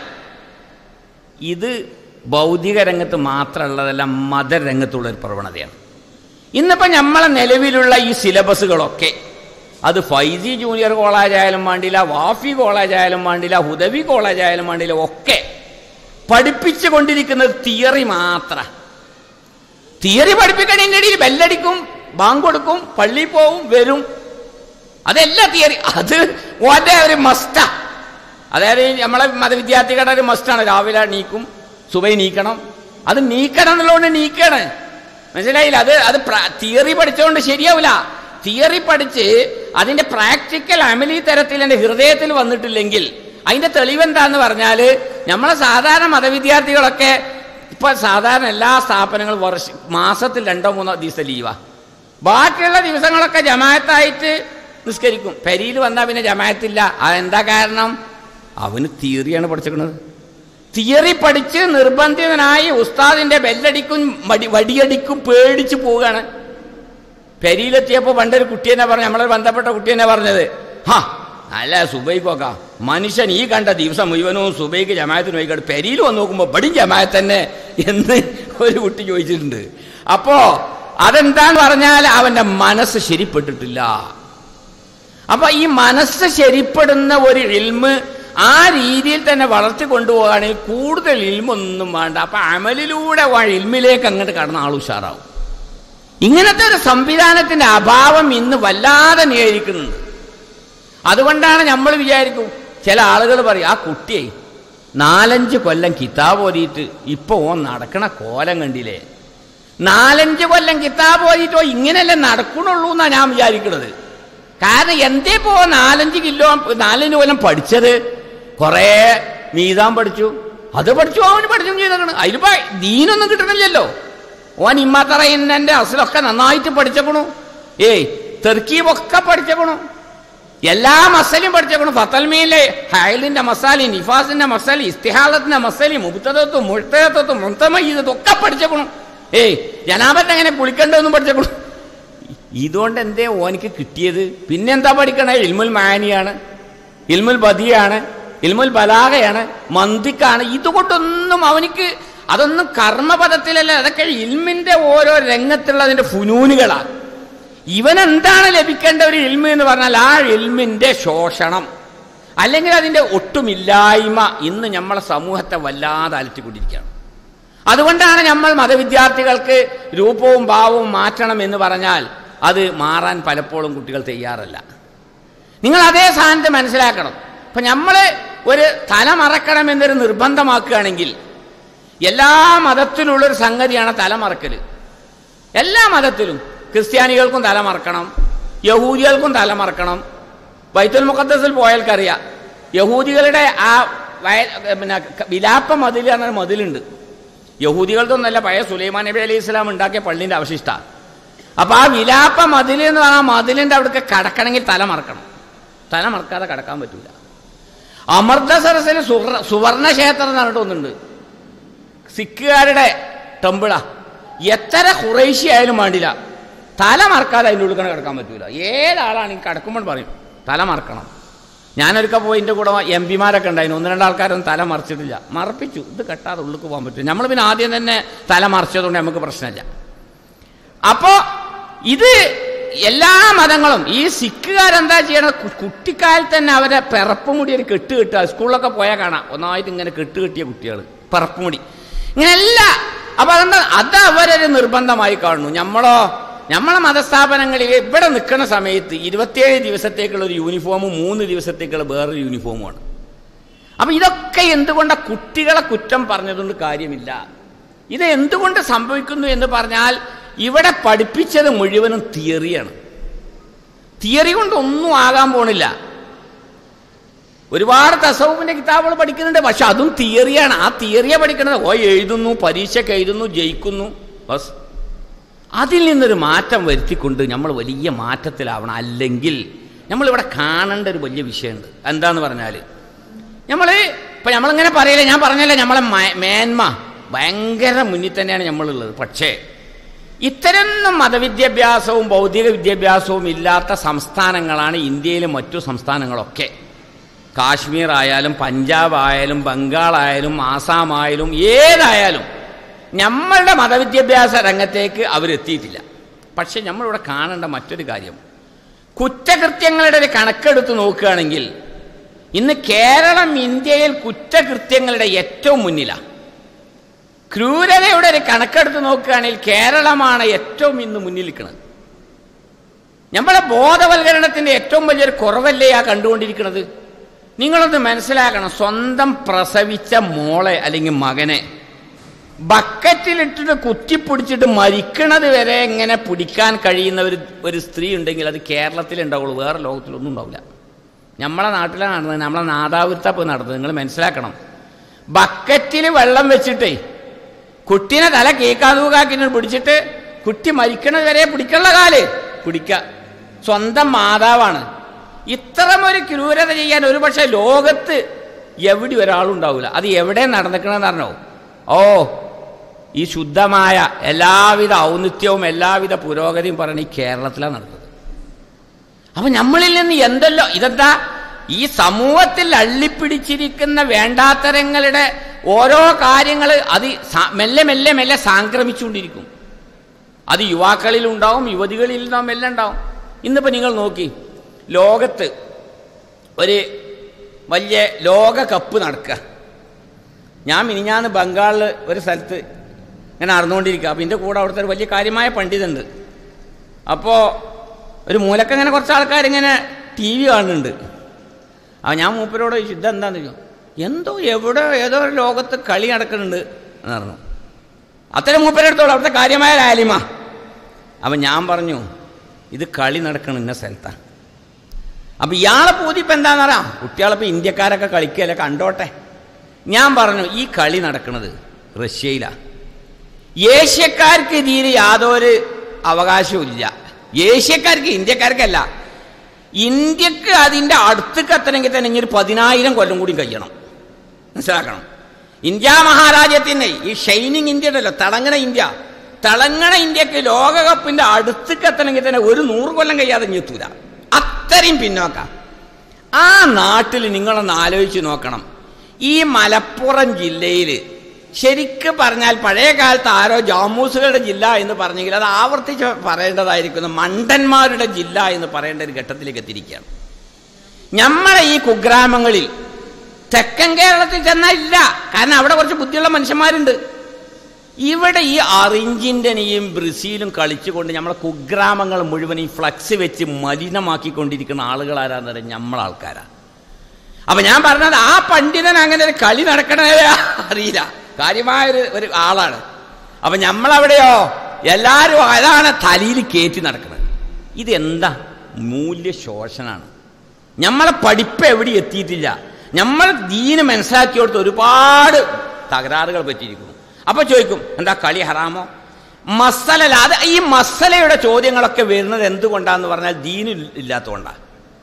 ഇത് ഭൗതിക രംഗത്ത് മാത്രമുള്ളതല്ല മതരംഗത്തുള്ള ഒരു പ്രവണതയാണ് ഇന്നിപ്പോൾ നമ്മളെ നിലവിലുള്ള ഈ സിലബസുകളൊക്കെ അത് ഫൈസി ജൂനിയർ കോളേജ് ആയാലും വേണ്ടില്ല വാഫി കോളേജ് ആയാലും വേണ്ടില്ല ഹുദവി കോളേജ് ആയാലും വേണ്ടില്ല ഒക്കെ പഠിപ്പിച്ചു കൊണ്ടിരിക്കുന്നത് തിയറി മാത്ര തിയറി പഠിപ്പിക്കണതിൻ്റെ ഇടയിൽ ബെല്ലടിക്കും ബാങ്ക് കൊടുക്കും പള്ളിയിൽ പോവും വരും അതെല്ലാം തിയറി അത് ഓൻ്റെ ഒരു മസ്റ്റാ അതായത് ഈ നമ്മളെ മതവിദ്യാർത്ഥികളുടെ ഒരു മസ്റ്റാണ് രാവിലെ നീക്കും സുബൈ നീക്കണം അത് നീക്കണം എന്നുള്ളതുകൊണ്ട് നീക്കാണ് മനസ്സിലായില്ല അത് അത് തിയറി പഠിച്ചുകൊണ്ട് ശരിയാവില്ല തിയറി പഠിച്ച് അതിന്റെ പ്രാക്ടിക്കൽ അമലി തരത്തിൽ എൻ്റെ ഹൃദയത്തിൽ വന്നിട്ടില്ലെങ്കിൽ അതിന്റെ തെളിവെന്താന്ന് പറഞ്ഞാൽ നമ്മളെ സാധാരണ മതവിദ്യാർത്ഥികളൊക്കെ ഇപ്പൊ സാധാരണ എല്ലാ സ്ഥാപനങ്ങളും വർഷ മാസത്തിൽ രണ്ടോ മൂന്നോ ദിവസം ലീവാ ബാക്കിയുള്ള ദിവസങ്ങളൊക്കെ ജമായത്തായിട്ട് നിസ്കരിക്കും പെരിയിൽ വന്നാൽ പിന്നെ ജമായത്തില്ല അതെന്താ കാരണം അവന് തിയറിയാണ് പഠിച്ചിരിക്കുന്നത് തിയറി പഠിച്ച് നിർബന്ധിതനായി ഉസ്താദിന്റെ ബെല്ലടിക്കും മടി വടിയടിക്കും പേടിച്ച് പോവുകയാണ് പെരിയിലെത്തിയപ്പോൾ പണ്ടൊരു കുട്ടിയെന്നെ പറഞ്ഞു നമ്മളെ ബന്ധപ്പെട്ട കുട്ടിയെന്നെ പറഞ്ഞത് ഹാ നല്ല സുബൈക്കൊക്കെ മനുഷ്യൻ ഈ കണ്ട ദിവസം മുഴുവനും സുബൈക്ക് ജമായത്തിന് പോയിക്കാട് പെരിയിൽ വന്ന് നോക്കുമ്പോൾ ബടിയും ജമായത്ത് തന്നെ എന്ന് ഒരു കുട്ടി ചോദിച്ചിട്ടുണ്ട് അപ്പോ അതെന്താന്ന് പറഞ്ഞാൽ അവന്റെ മനസ്സ് ശരിപ്പെട്ടിട്ടില്ല അപ്പൊ ഈ മനസ്സ് ശരിപ്പെടുന്ന ഒരു ഇൽമ് ആ രീതിയിൽ തന്നെ വളർത്തി കൊണ്ടുപോകുകയാണെങ്കിൽ കൂടുതൽ ഇൽമൊന്നും വേണ്ട അപ്പൊ അമലിലൂടെ ആ ഇൽമിലേക്ക് അങ്ങോട്ട് കടന്ന ആൾ ഉഷാറാവും ഇങ്ങനത്തെ ഒരു സംവിധാനത്തിന്റെ അഭാവം ഇന്ന് വല്ലാതെ നേരിക്കുന്നുണ്ട് അതുകൊണ്ടാണ് നമ്മൾ വിചാരിക്കും ചില ആളുകൾ പറയും ആ കുട്ടിയെ നാലഞ്ച് കൊല്ലം കിതാബ് ഓതിയിട്ട് ഇപ്പൊ ഓൻ നടക്കണ കോലം കണ്ടില്ലേ നാലഞ്ച് കൊല്ലം കിതാബ് ഓതിയിട്ടോ ഇങ്ങനെയല്ലേ നടക്കണുള്ളൂ എന്നാ ഞാൻ വിചാരിക്കുന്നത് കാരണം എന്തേ പോ നാലഞ്ച് കിലോ നാലഞ്ച് കൊല്ലം പഠിച്ചത് കുറേ മീതാൻ പഠിച്ചു അത് പഠിച്ചു അവന് പഠിച്ചും ചെയ്തേക്കണ് അതിലിപ്പോ ദീനൊന്നും കിട്ടണില്ലല്ലോ ഓൻ ഇമ്മാത്തറയിന്നെ അസലൊക്കെ നന്നായിട്ട് പഠിച്ചേക്കണു ഏയ് തെർക്കീബൊക്കെ പഠിച്ചേക്കണു എല്ലാ മസലും പഠിച്ചേക്കണു ഫത്തൽമീലെ ഹയലിന്റെ മസാലി നിഫാസിന്റെ മസാലി ഇസ്തിഹാലത്തിന്റെ മസാലി മുബത്തതത്വം മുഴുത്തതത്വം മുത്തമയ്യതും ഒക്കെ പഠിച്ചേക്കണു ഏയ് ജനാപത്തെ എങ്ങനെ കുളിക്കണ്ടെന്നും പഠിച്ചേക്കണു ഇതുകൊണ്ട് എന്തേ ഓനിക്ക് കിട്ടിയത് പിന്നെന്താ പഠിക്കണേ ഇൽമുൽ മാനിയാണ് ഇൽമുൽ ബദിയാണ് ഇൽമുൽ ബലാഗയാണ് മന്തിക്കാണ് ഇതുകൊണ്ടൊന്നും അവനിക്ക് അതൊന്നും കർമ്മപദത്തിലല്ല അതൊക്കെ ഇൽമിന്റെ ഓരോ രംഗത്തുള്ള അതിന്റെ ഫുനൂനുകളാണ് ഇവൻ എന്താണ് ലഭിക്കേണ്ട ഒരു ഇൽമ എന്ന് പറഞ്ഞാൽ ആ ഇൽമിന്റെ ശോഷണം അല്ലെങ്കിൽ അതിന്റെ ഒട്ടുമില്ലായ്മ ഇന്ന് നമ്മളെ സമൂഹത്തെ വല്ലാതെ അലറ്റിക്കൊണ്ടിരിക്കുകയാണ് അതുകൊണ്ടാണ് നമ്മൾ മതവിദ്യാർത്ഥികൾക്ക് രൂപവും ഭാവവും മാറ്റണം എന്ന് പറഞ്ഞാൽ അത് മാറാൻ പലപ്പോഴും കുട്ടികൾ തയ്യാറല്ല നിങ്ങൾ അതേ സ്ഥാനത്ത് മനസ്സിലാക്കണം ഇപ്പൊ നമ്മൾ ഒരു തല മറക്കണം എന്നൊരു നിർബന്ധമാക്കുകയാണെങ്കിൽ എല്ലാ മതത്തിലുള്ളൊരു സംഗതിയാണ് തല മറക്കൽ എല്ലാ മതത്തിലും ക്രിസ്ത്യാനികൾക്കും തല മറക്കണം യഹൂദികൾക്കും തല മറക്കണം ബൈത്തുൽ മുഖദ്സിൽ പോയാൽക്കറിയാം യഹൂദികളുടെ ആ വയ പിന്നെ വിലാപ്പ മതിൽ എന്നൊരു മതിലുണ്ട് യഹൂദികൾക്കൊന്നല്ല പഴയ സുലൈമാൻ നബി അലൈഹി ഇസ്ലാം ഉണ്ടാക്കിയ പള്ളിന്റെ അവശിഷ്ട അപ്പൊ ആ വിലാപ്പ മതിൽ എന്ന് പറഞ്ഞാൽ ആ മതിലിന്റെ അവിടേക്ക് കടക്കണമെങ്കിൽ തല മറക്കണം തല മറക്കാതെ കടക്കാൻ പറ്റൂല അമൃതസരസിൽ സുവർണ ക്ഷേത്രം എന്ന് പറഞ്ഞിട്ട് ഒന്നുണ്ട് സിഖുകാരുടെ ടെമ്പിളാ എത്ര കുറേശ്ശി ആയാലും വേണ്ടില്ല തല മറക്കാതെ അതിൻ്റെ ഉള്ളിൽ കിടക്കാൻ പറ്റൂല ഏതാളാണെങ്കിൽ കിടക്കുമ്പോൾ പറയും തല മറക്കണം ഞാനൊരുക്ക പോയി എൻ്റെ കൂടെ എം പിമാരൊക്കെ ഉണ്ടായിരുന്നു ഒന്ന് രണ്ടാൾക്കാരൊന്നും തല മറിച്ചിട്ടില്ല മറപ്പിച്ചു ഇത് കെട്ടാതെ ഉള്ളിക്ക് പോകാൻ പറ്റും നമ്മൾ പിന്നെ ആദ്യം തന്നെ തല മറിച്ചതുകൊണ്ട് നമുക്ക് പ്രശ്നമില്ല അപ്പോ ഇത് എല്ലാ മതങ്ങളും ഈ സിഖുകാരെന്താ ചെയ്യണത് കുട്ടിക്കാലത്ത് തന്നെ അവരെ പിറപ്പുമുടി ഒരു കെട്ട് കെട്ടുക സ്കൂളിലൊക്കെ പോയാൽ കാണാം ഒന്നായിട്ട് ഇങ്ങനെ കെട്ട് കെട്ടിയ കുട്ടികൾ പിറപ്പുമുടി ഇങ്ങനെയല്ല അപ്പൊ അതെന്താ അത് അവരൊരു നിർബന്ധമായി കാണുന്നു നമ്മളോ നമ്മളെ മതസ്ഥാപനങ്ങളിൽ ഇവിടെ നിൽക്കുന്ന സമയത്ത് ഇരുപത്തിയേഴ് ദിവസത്തേക്കുള്ള ഒരു യൂണിഫോമും മൂന്ന് ദിവസത്തേക്കുള്ള വേറൊരു യൂണിഫോമുമാണ് അപ്പൊ ഇതൊക്കെ എന്തുകൊണ്ട് കുട്ടികളെ കുറ്റം പറഞ്ഞതുകൊണ്ട് കാര്യമില്ല ഇത് എന്തുകൊണ്ട് സംഭവിക്കുന്നു എന്ന് പറഞ്ഞാൽ ഇവിടെ പഠിപ്പിച്ചത് മുഴുവനും തിയറിയാണ് തിയറി കൊണ്ട് ഒന്നും ആകാൻ പോണില്ല ഒരുപാട് തസവുവിന്റെ കിതാബുകൾ പഠിക്കുന്നുണ്ട് പക്ഷെ അതും തിയറിയാണ് ആ തിയറിയെ പഠിക്കുന്നത് ഓ എഴുതുന്നു പരീക്ഷയ്ക്ക് എഴുതുന്നു ജയിക്കുന്നു ബസ് അതിൽ നിന്നൊരു മാറ്റം വരുത്തിക്കൊണ്ട് നമ്മൾ വലിയ മാറ്റത്തിലാവണം അല്ലെങ്കിൽ നമ്മളിവിടെ കാണേണ്ട ഒരു വലിയ വിഷയമുണ്ട് എന്താന്ന് പറഞ്ഞാൽ നമ്മൾ ഇപ്പൊ നമ്മളിങ്ങനെ പറയില്ല ഞാൻ പറഞ്ഞല്ലേ നമ്മളെ മ- മേന്മ ഭയങ്കര മുന്നിൽ തന്നെയാണ് നമ്മളുള്ളത് പക്ഷേ ഇത്തരമൊന്നും മതവിദ്യാഭ്യാസവും ഭൗതിക വിദ്യാഭ്യാസവും ഇല്ലാത്ത സംസ്ഥാനങ്ങളാണ് ഇന്ത്യയിലെ മറ്റു സംസ്ഥാനങ്ങളൊക്കെ കാശ്മീർ ആയാലും പഞ്ചാബ് ആയാലും ബംഗാൾ ആയാലും ആസാം ആയാലും ഏതായാലും നമ്മളുടെ മതവിദ്യാഭ്യാസ രംഗത്തേക്ക് അവരെത്തിയിട്ടില്ല പക്ഷെ നമ്മളിവിടെ കാണേണ്ട മറ്റൊരു കാര്യം കുറ്റകൃത്യങ്ങളുടെ ഒരു കണക്കെടുത്ത് നോക്കുകയാണെങ്കിൽ ഇന്ന് കേരളം ഇന്ത്യയിൽ കുറ്റകൃത്യങ്ങളുടെ ഏറ്റവും മുന്നിലാണ് ക്രൂരതയുടെ ഒരു കണക്കെടുത്ത് നോക്കുകയാണെങ്കിൽ കേരളമാണ് ഏറ്റവും ഇന്ന് മുന്നിൽ നിൽക്കുന്നത് നമ്മളെ ബോധവൽക്കരണത്തിന്റെ ഏറ്റവും വലിയൊരു കുറവല്ലേ ആ കണ്ടുകൊണ്ടിരിക്കുന്നത് നിങ്ങളൊന്ന് മനസ്സിലാക്കണം സ്വന്തം പ്രസവിച്ച മോളെ അല്ലെങ്കിൽ മകനെ ബക്കറ്റിലിട്ടിട്ട് കുത്തിപ്പിടിച്ചിട്ട് മരിക്കണത് വരെ ഇങ്ങനെ പിടിക്കാൻ കഴിയുന്ന ഒരു ഒരു സ്ത്രീ ഉണ്ടെങ്കിൽ അത് കേരളത്തിലേ ഉണ്ടാവുള്ളൂ വേറെ ലോകത്തിലൊന്നും ഉണ്ടാവില്ല നമ്മളെ നാട്ടിലാണ് നടന്നത് നമ്മളെ നാദാപുരത്താ പോയി നടന്നത് നിങ്ങൾ മനസ്സിലാക്കണം ബക്കറ്റിൽ വെള്ളം വെച്ചിട്ടേ കുട്ടീനെ തല കേക്കാതൂകാക്കിനെ പിടിച്ചിട്ട് കുട്ടി മരിക്കണത് വരെ പിടിക്കുള്ള കാല് പിടിക്ക സ്വന്തം മാതാവാണ് ഇത്തരമൊരു ക്രൂരത ചെയ്യാൻ ഒരുപക്ഷെ ലോകത്ത് എവിടെ ഒരാളുണ്ടാവില്ല അത് എവിടെ നടന്നിക്കണമെന്ന് അറിഞ്ഞോ ഓ ഈ ശുദ്ധമായ എല്ലാവിധ ഔന്നിത്യവും എല്ലാവിധ പുരോഗതിയും പറഞ്ഞ് ഈ കേരളത്തിലാണ് നടക്കുന്നത് അപ്പൊ നമ്മളിൽ നിന്ന് എന്തല്ലോ ഇതെന്താ ഈ സമൂഹത്തിൽ അള്ളിപ്പിടിച്ചിരിക്കുന്ന വേണ്ടാത്തരങ്ങളുടെ ഓരോ കാര്യങ്ങൾ അത് സാ- മെല്ലെ മെല്ലെ മെല്ലെ സാംക്രമിച്ചുകൊണ്ടിരിക്കും അത് യുവാക്കളിലുണ്ടാവും യുവതികളിലുണ്ടാവും എല്ലാം ഉണ്ടാവും ഇന്നിപ്പോൾ നിങ്ങൾ നോക്കി ലോകത്ത് ഒരു വലിയ ലോകകപ്പ് നടക്കുക ഞാൻ മിനിഞ്ഞാന്ന് ബംഗാളിൽ ഒരു സ്ഥലത്ത് ഇങ്ങനെ നടന്നുകൊണ്ടിരിക്കുക അപ്പോൾ എൻ്റെ കൂടെ അവിടുത്തെ ഒരു വലിയ കാര്യമായ പണ്ഡിതുണ്ട് അപ്പോൾ ഒരു മൂലക്ക് ഇങ്ങനെ കുറച്ച് ആൾക്കാരിങ്ങനെ ടി വി കാണുന്നുണ്ട് ആ ഞാൻ മൂപ്പരോട് ചോദിച്ചു ഇതെന്താന്ന് ചോദിച്ചു എന്തോ എവിടെ ഏതോ ഒരു ലോകത്ത് കളി നടക്കുന്നുണ്ട് എന്ന് പറഞ്ഞു അത്തരം മൂപ്പരെടുത്തോളൂ അവിടുത്തെ കാര്യമായ ലാലിമ അപ്പം ഞാൻ പറഞ്ഞു ഇത് കളി നടക്കണം ഇന്ന സ്ഥലത്താണ് അപ്പം ഇയാളെ പൂതി ഇപ്പം എന്താണെന്നറിയാം കുട്ടികളിപ്പോൾ ഇന്ത്യക്കാരൊക്കെ കളിക്കുകയല്ലേ കണ്ടോട്ടെ ഞാൻ പറഞ്ഞു ഈ കളി നടക്കുന്നത് റഷ്യയിലാണ് ഏഷ്യക്കാർക്ക് ഇതിൽ യാതൊരു അവകാശവും ഇല്ല ഏഷ്യക്കാർക്ക് ഇന്ത്യക്കാർക്കല്ല ഇന്ത്യക്ക് അതിൻ്റെ അടുത്തേക്ക് എത്തണമെങ്കിൽ തന്നെ ഇനി ഒരു പതിനായിരം കൊല്ലം കൂടി കഴിയണം മനസ്സിലാക്കണം ഇന്ത്യ മഹാരാജ്യത്തിന് ഈ ഷൈനിങ് ഇന്ത്യ ഉണ്ടല്ലോ തിളങ്ങണ ഇന്ത്യ തിളങ്ങണ ഇന്ത്യക്ക് ലോകകപ്പിന്റെ അടുത്തേക്ക് എത്തണമെങ്കിൽ തന്നെ ഒരു നൂറ് കൊല്ലം കഴിയാതെ ഇനി എത്തൂല അത്രയും പിന്നോക്ക ആ നാട്ടിൽ നിങ്ങളൊന്ന് ആലോചിച്ച് നോക്കണം ഈ മലപ്പുറം ജില്ലയിൽ ശരിക്ക് പറഞ്ഞാൽ പഴയ കാലത്ത് ആരോ ജാമൂസുകളുടെ ജില്ല എന്ന് പറഞ്ഞെങ്കിൽ അത് ആവർത്തിച്ച് പറയേണ്ടതായിരിക്കുന്നു മണ്ടന്മാരുടെ ജില്ല എന്ന് പറയേണ്ട ഒരു ഘട്ടത്തിലേക്ക് എത്തിയിരിക്കുകയാണ് നമ്മളെ ഈ കുഗ്രാമങ്ങളിൽ തെക്കൻ കേരളത്തിൽ ചെന്നാൽ ഇല്ല കാരണം അവിടെ കുറച്ച് ബുദ്ധിയുള്ള മനുഷ്യന്മാരുണ്ട് ഇവിടെ ഈ അറിഞ്ചിൻ്റെയും ബ്രസീലും കളിച്ചുകൊണ്ട് നമ്മളെ കുഗ്രാമങ്ങൾ മുഴുവൻ ഈ ഫ്ലക്സ് വെച്ച് മലിനമാക്കിക്കൊണ്ടിരിക്കുന്ന ആളുകൾ ആരാന്ന് പറഞ്ഞാൽ നമ്മളെ ആൾക്കാരാ അപ്പൊ ഞാൻ പറഞ്ഞത് ആ പണ്ഡിതൻ അങ്ങനെ ഒരു കളി നടക്കണേ അറിയില്ല കാര്യമായൊരു ഒരു ആളാണ് അപ്പൊ നമ്മളവിടെയോ എല്ലാവരും അതാണ് തലയിൽ കയറ്റി നടക്കുന്നത് ഇതെന്താ മൂല്യശോഷനാണ് നമ്മളെ പഠിപ്പ് എവിടെ എത്തിയിട്ടില്ല നമ്മൾ ദീന് മനസ്സിലാക്കി കൊടുത്ത് ഒരുപാട് തകരാറുകൾ പറ്റിയിരിക്കുന്നു അപ്പൊ ചോദിക്കും എന്താ കളി ഹറാമോ മസല അത് ഈ മസലയുടെ ചോദ്യങ്ങളൊക്കെ വരുന്നത് എന്തുകൊണ്ടാന്ന് പറഞ്ഞാൽ ദീന് ഇല്ലാത്തതുകൊണ്ടാണ്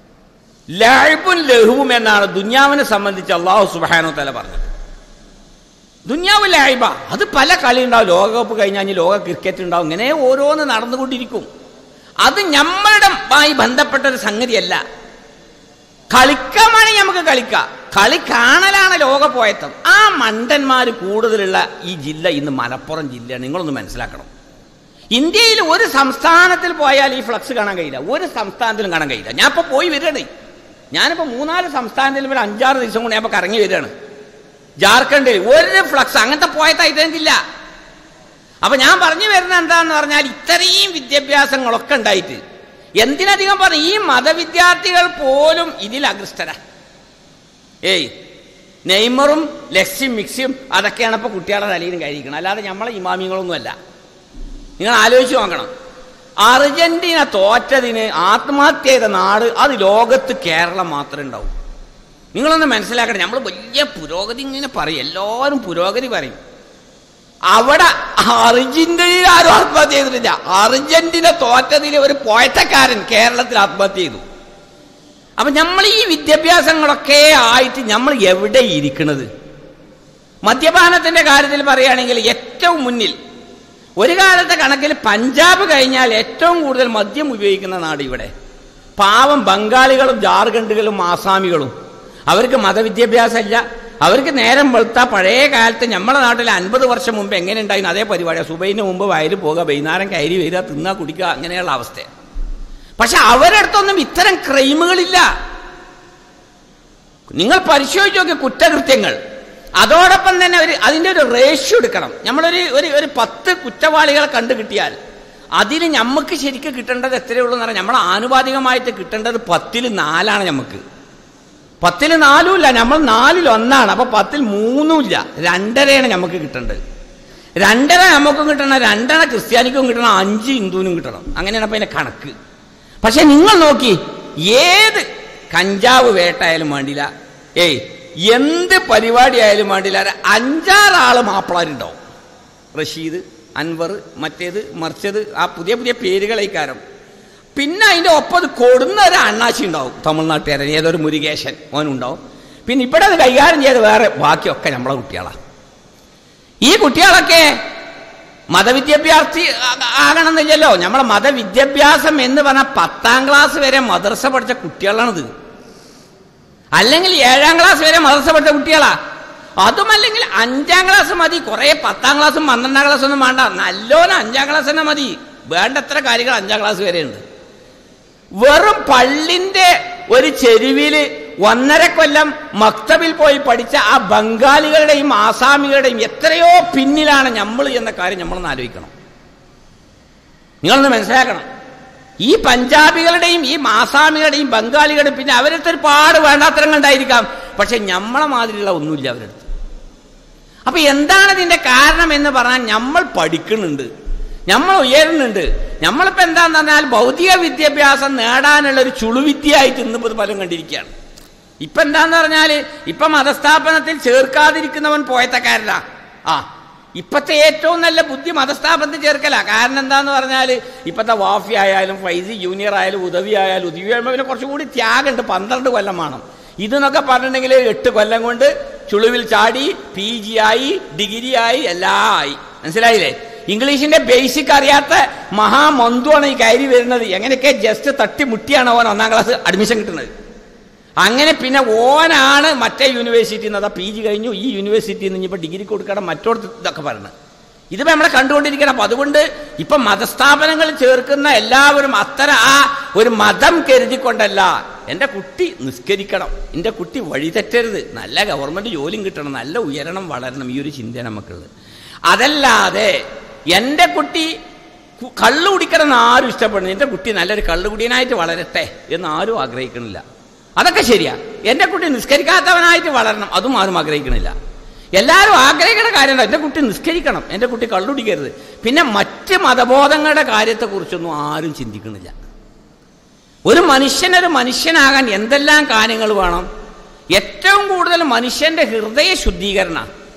ലഹബും ലഹുവും എന്നാണ് ദുന്യാവിനെ സംബന്ധിച്ച് അള്ളാഹു സുബാനോ തല പറഞ്ഞത് ദുന്യാവ് ലഹബ അത് പല കളി ഉണ്ടാവും ലോകകപ്പ് കഴിഞ്ഞാൽ ഇനി ലോക ക്രിക്കറ്റ് ഉണ്ടാവും ഇങ്ങനെ ഓരോന്ന് നടന്നുകൊണ്ടിരിക്കും അത് നമ്മളുടെ മായി ബന്ധപ്പെട്ട ഒരു സംഗതിയല്ല കളിക്കാൻ വേണമെങ്കിൽ നമുക്ക് കളിക്കാം കളി കാണലാണ് ലോക പോയത്തം ആ മണ്ടന്മാർ കൂടുതലുള്ള ഈ ജില്ല ഇന്ന് മലപ്പുറം ജില്ലയാണ് നിങ്ങളൊന്ന് മനസ്സിലാക്കണം ഇന്ത്യയിൽ ഒരു സംസ്ഥാനത്തിൽ പോയാൽ ഈ ഫ്ലക്സ് കാണാൻ കഴിയില്ല ഒരു സംസ്ഥാനത്തിലും കാണാൻ കഴിയില്ല ഞാൻ ഇപ്പോൾ പോയി വരികയാണ് ഞാനിപ്പോൾ മൂന്നാല് സംസ്ഥാനത്തിൽ ഒരു അഞ്ചാറ് ദിവസം കൊണ്ട് ഞാൻ ഇപ്പോൾ കറങ്ങി വരികയാണ് ജാർഖണ്ഡിൽ ഒരു ഫ്ലക്സ് അങ്ങനത്തെ പോയത്തായിട്ടില്ല അപ്പൊ ഞാൻ പറഞ്ഞു വരുന്നത് എന്താന്ന് പറഞ്ഞാൽ ഇത്രയും വിദ്യാഭ്യാസങ്ങളൊക്കെ ഉണ്ടായിട്ട് എന്തിനധികം പറഞ്ഞു ഈ മതവിദ്യാർത്ഥികൾ പോലും ഇതിൽ അഗ്രസ്തരാ ഏയ് നെയ്മറും ലക്ഷ്യം മിക്സിയും അതൊക്കെയാണ് ഇപ്പോൾ കുട്ടികളുടെ തലയിലും കഴിക്കണം അല്ലാതെ നമ്മളെ ഇമാമിങ്ങളൊന്നുമല്ല നിങ്ങൾ ആലോചിച്ച് നോക്കണം അർജന്റീന തോറ്റതിന് ആത്മഹത്യ ചെയ്ത നാട് അത് ലോകത്ത് കേരളം മാത്രമേ ഉണ്ടാവൂ നിങ്ങളൊന്ന് മനസ്സിലാക്കണം നമ്മൾ വലിയ പുരോഗതി ഇങ്ങനെ പറയും എല്ലാവരും പുരോഗതി പറയും അവിടെ അർജന്റീന ആരും ആത്മഹത്യ ചെയ്തിട്ടില്ല അർജന്റീന തോറ്റതിൽ ഒരു പോയറ്റക്കാരൻ കേരളത്തിൽ ആത്മഹത്യ ചെയ്തു അപ്പൊ നമ്മൾ ഈ വിദ്യാഭ്യാസങ്ങളൊക്കെ ആയിട്ട് നമ്മൾ എവിടെ ഇരിക്കണത് മദ്യപാനത്തിന്റെ കാര്യത്തിൽ പറയുകയാണെങ്കിൽ ഏറ്റവും മുന്നിൽ ഒരു കാലത്തെ കണക്കിൽ പഞ്ചാബ് കഴിഞ്ഞാൽ ഏറ്റവും കൂടുതൽ മദ്യം ഉപയോഗിക്കുന്ന നാട് ഇവിടെ പാവം ബംഗാളികളും ജാർഖണ്ഡുകളും ആസാമികളും അവർക്ക് മതവിദ്യാഭ്യാസം ഇല്ല അവർക്ക് നേരം വെളുത്ത പഴയ കാലത്ത് നമ്മുടെ നാട്ടിൽ അൻപത് വർഷം മുമ്പ് എങ്ങനെ ഉണ്ടായിരുന്നു അതേ പരിപാടിയാണ് സുബൈന് മുമ്പ് വയലിൽ പോകുക വൈകുന്നേരം കയറി വരിക തിന്നുക കുടിക്കുക അങ്ങനെയുള്ള അവസ്ഥയാണ് പക്ഷെ അവരുടെ അടുത്തൊന്നും ഇത്തരം ക്രൈമുകളില്ല നിങ്ങൾ പരിശോധിച്ച് നോക്കിയ കുറ്റകൃത്യങ്ങൾ അതോടൊപ്പം തന്നെ ഒരു അതിൻ്റെ ഒരു റേഷ്യോ എടുക്കണം നമ്മളൊരു ഒരു ഒരു പത്ത് കുറ്റവാളികളെ കണ്ടു കിട്ടിയാൽ അതിന് നമുക്ക് ശരിക്കും കിട്ടേണ്ടത് എത്രയുള്ളൂ എന്ന് പറഞ്ഞാൽ നമ്മൾ ആനുപാതികമായിട്ട് കിട്ടേണ്ടത് പത്തിൽ നാലാണ് നമുക്ക് പത്തിൽ നാലും ഇല്ല നമ്മൾ നാലിൽ ഒന്നാണ് അപ്പൊ പത്തിൽ മൂന്നും ഇല്ല രണ്ടരയാണ് നമുക്ക് കിട്ടേണ്ടത് രണ്ടര നമുക്കും കിട്ടണം രണ്ടെണ്ണ ക്രിസ്ത്യാനിക്കും കിട്ടണം അഞ്ച് ഹിന്ദുവിനും കിട്ടണം അങ്ങനെയാണ് അപ്പൊ അതിന്റെ കണക്ക് പക്ഷെ നിങ്ങൾ നോക്കി ഏത് കഞ്ചാവ് വേട്ടായാലും വേണ്ടില്ല ഏയ് എന്ത് പരിപാടി ആയാലും വേണ്ടില്ല ഒരു അഞ്ചാറാള് മാപ്പിളാരുണ്ടാവും റഷീദ് അൻവർ മറ്റേത് മറിച്ചത് ആ പുതിയ പുതിയ പേരുകളേക്കാരം പിന്നെ അതിന്റെ ഒപ്പം കൊടുന്ന ഒരു അണ്ണാച്ചി ഉണ്ടാവും തമിഴ്നാട്ടുകാരൻ ഏതൊരു മുരുകേശൻ ഓനുണ്ടാവും പിന്നെ ഇവിടെ അത് കൈകാര്യം ചെയ്ത് വേറെ ബാക്കിയൊക്കെ നമ്മളെ കുട്ടികളാണ് ഈ കുട്ടികളൊക്കെ മതവിദ്യാഭ്യാസി ആ- ആകണമെന്നില്ലല്ലോ നമ്മളെ മതവിദ്യാഭ്യാസം എന്ന് പറഞ്ഞാൽ പത്താം ക്ലാസ് വരെ മദ്രസ പഠിച്ച കുട്ടികളാണിത് അല്ലെങ്കിൽ ഏഴാം ക്ലാസ് വരെ മദ്രസ പഠിച്ച കുട്ടികളാ അതുമല്ലെങ്കിൽ അഞ്ചാം ക്ലാസ് മതി കുറെ പത്താം ക്ലാസ്സും പന്ത്രണ്ടാം ക്ലാസ്സും ഒന്നും വേണ്ട നല്ലോണം അഞ്ചാം ക്ലാസ് തന്നെ മതി വേണ്ടത്ര കാര്യങ്ങൾ അഞ്ചാം ക്ലാസ് വരെ ഉണ്ട് വെറും പള്ളിന്റെ ഒരു ചെരുവില് ഒന്നര കൊല്ലം മക്തബിൽ പോയി പഠിച്ച ആ ബംഗാളികളുടെയും ആസാമികളുടെയും എത്രയോ പിന്നിലാണ് നമ്മൾ എന്ന കാര്യം നമ്മളൊന്ന് ആലോചിക്കണം നിങ്ങളൊന്ന് മനസ്സിലാക്കണം ഈ പഞ്ചാബികളുടെയും ഈ ആസാമികളുടെയും ബംഗാളികളുടെയും പിന്നെ അവരടുത്ത് ഒരുപാട് വേണ്ടാത്തരങ്ങൾ ഉണ്ടായിരിക്കാം പക്ഷെ നമ്മളെ മാതിരിയുള്ള ഒന്നുമില്ല അവരടുത്ത് അപ്പൊ എന്താണ് ഇതിന്റെ കാരണം എന്ന് പറഞ്ഞാൽ നമ്മൾ പഠിക്കുന്നുണ്ട് നമ്മൾ ഉയരുന്നുണ്ട് നമ്മളിപ്പോ എന്താന്ന് പറഞ്ഞാൽ ഭൗതിക വിദ്യാഭ്യാസം നേടാനുള്ള ഒരു ചുളുവിദ്യയായിട്ട് ഇന്നിപ്പോ ഇത് പലരും കണ്ടിരിക്കുകയാണ് ഇപ്പൊ എന്താന്ന് പറഞ്ഞാല് ഇപ്പൊ മതസ്ഥാപനത്തിൽ ചേർക്കാതിരിക്കുന്നവൻ പോയത്തക്കാരനാ ആ ഇപ്പത്തെ ഏറ്റവും നല്ല ബുദ്ധി മതസ്ഥാപനത്തിൽ ചേർക്കല കാരണം എന്താന്ന് പറഞ്ഞാല് ഇപ്പത്തെ വാഫി ആയാലും ഫൈസി ജൂനിയർ ആയാലും ഉദവി ആയാലും ഉദവി ആകുമ്പോൾ പിന്നെ കുറച്ചുകൂടി ത്യാഗമുണ്ട് പന്ത്രണ്ട് കൊല്ലം വേണം ഇതെന്നൊക്കെ പറഞ്ഞിട്ടുണ്ടെങ്കിൽ എട്ട് കൊല്ലം കൊണ്ട് ചുളുവിൽ ചാടി പി ജി ആയി ഡിഗ്രി ആയി എല്ലാം ആയി മനസ്സിലായില്ലേ ഇംഗ്ലീഷിന്റെ ബേസിക് അറിയാത്ത മഹാമന്തുവാണ് ഈ കയറി വരുന്നത് എങ്ങനെയൊക്കെ ജസ്റ്റ് തട്ടി മുട്ടിയാണ് ഓൻ ഒന്നാം ക്ലാസ് അഡ്മിഷൻ കിട്ടുന്നത് അങ്ങനെ പിന്നെ ഓനാണ് മറ്റേ യൂണിവേഴ്സിറ്റി അതാ പി ജി കഴിഞ്ഞു ഈ യൂണിവേഴ്സിറ്റിയിൽ നിന്ന് ഇനിയിപ്പോൾ ഡിഗ്രി കൊടുക്കണം മറ്റോടത്ത് ഇതൊക്കെ പറയുന്നത് ഇതിപ്പോ നമ്മളെ കണ്ടുകൊണ്ടിരിക്കണം അപ്പൊ അതുകൊണ്ട് ഇപ്പൊ മതസ്ഥാപനങ്ങൾ ചേർക്കുന്ന എല്ലാവരും അത്തരം ആ ഒരു മതം കരുതിക്കൊണ്ടല്ല എൻ്റെ കുട്ടി നിസ്കരിക്കണം എൻ്റെ കുട്ടി വഴിതെറ്റരുത് നല്ല ഗവൺമെന്റ് ജോലിയും കിട്ടണം നല്ല ഉയരണം വളരണം ഈ ഒരു ചിന്ത നമുക്കുള്ളത് അതല്ലാതെ എൻ്റെ കുട്ടി കു- കള്ള് കുടിക്കണം എന്ന് ആരും ഇഷ്ടപ്പെടുന്നു എൻ്റെ കുട്ടി നല്ലൊരു കള്ളുകുടിയനായിട്ട് വളരട്ടെ എന്ന് ആരും ആഗ്രഹിക്കണില്ല അതൊക്കെ ശരിയാ എൻ്റെ കുട്ടി നിസ്കരിക്കാത്തവനായിട്ട് വളരണം അതും ആരും ആഗ്രഹിക്കണില്ല എല്ലാവരും ആഗ്രഹിക്കുന്ന കാര്യം എന്താ? എൻ്റെ കുട്ടി നിസ്കരിക്കണം എൻ്റെ കുട്ടി കള്ളുടിക്കരുത് പിന്നെ മറ്റ് മതബോധങ്ങളുടെ കാര്യത്തെക്കുറിച്ചൊന്നും ആരും ചിന്തിക്കണില്ല ഒരു മനുഷ്യനൊരു മനുഷ്യനാകാൻ എന്തെല്ലാം കാര്യങ്ങൾ വേണം ഏറ്റവും കൂടുതൽ മനുഷ്യന്റെ ഹൃദയ ശുദ്ധീകരണ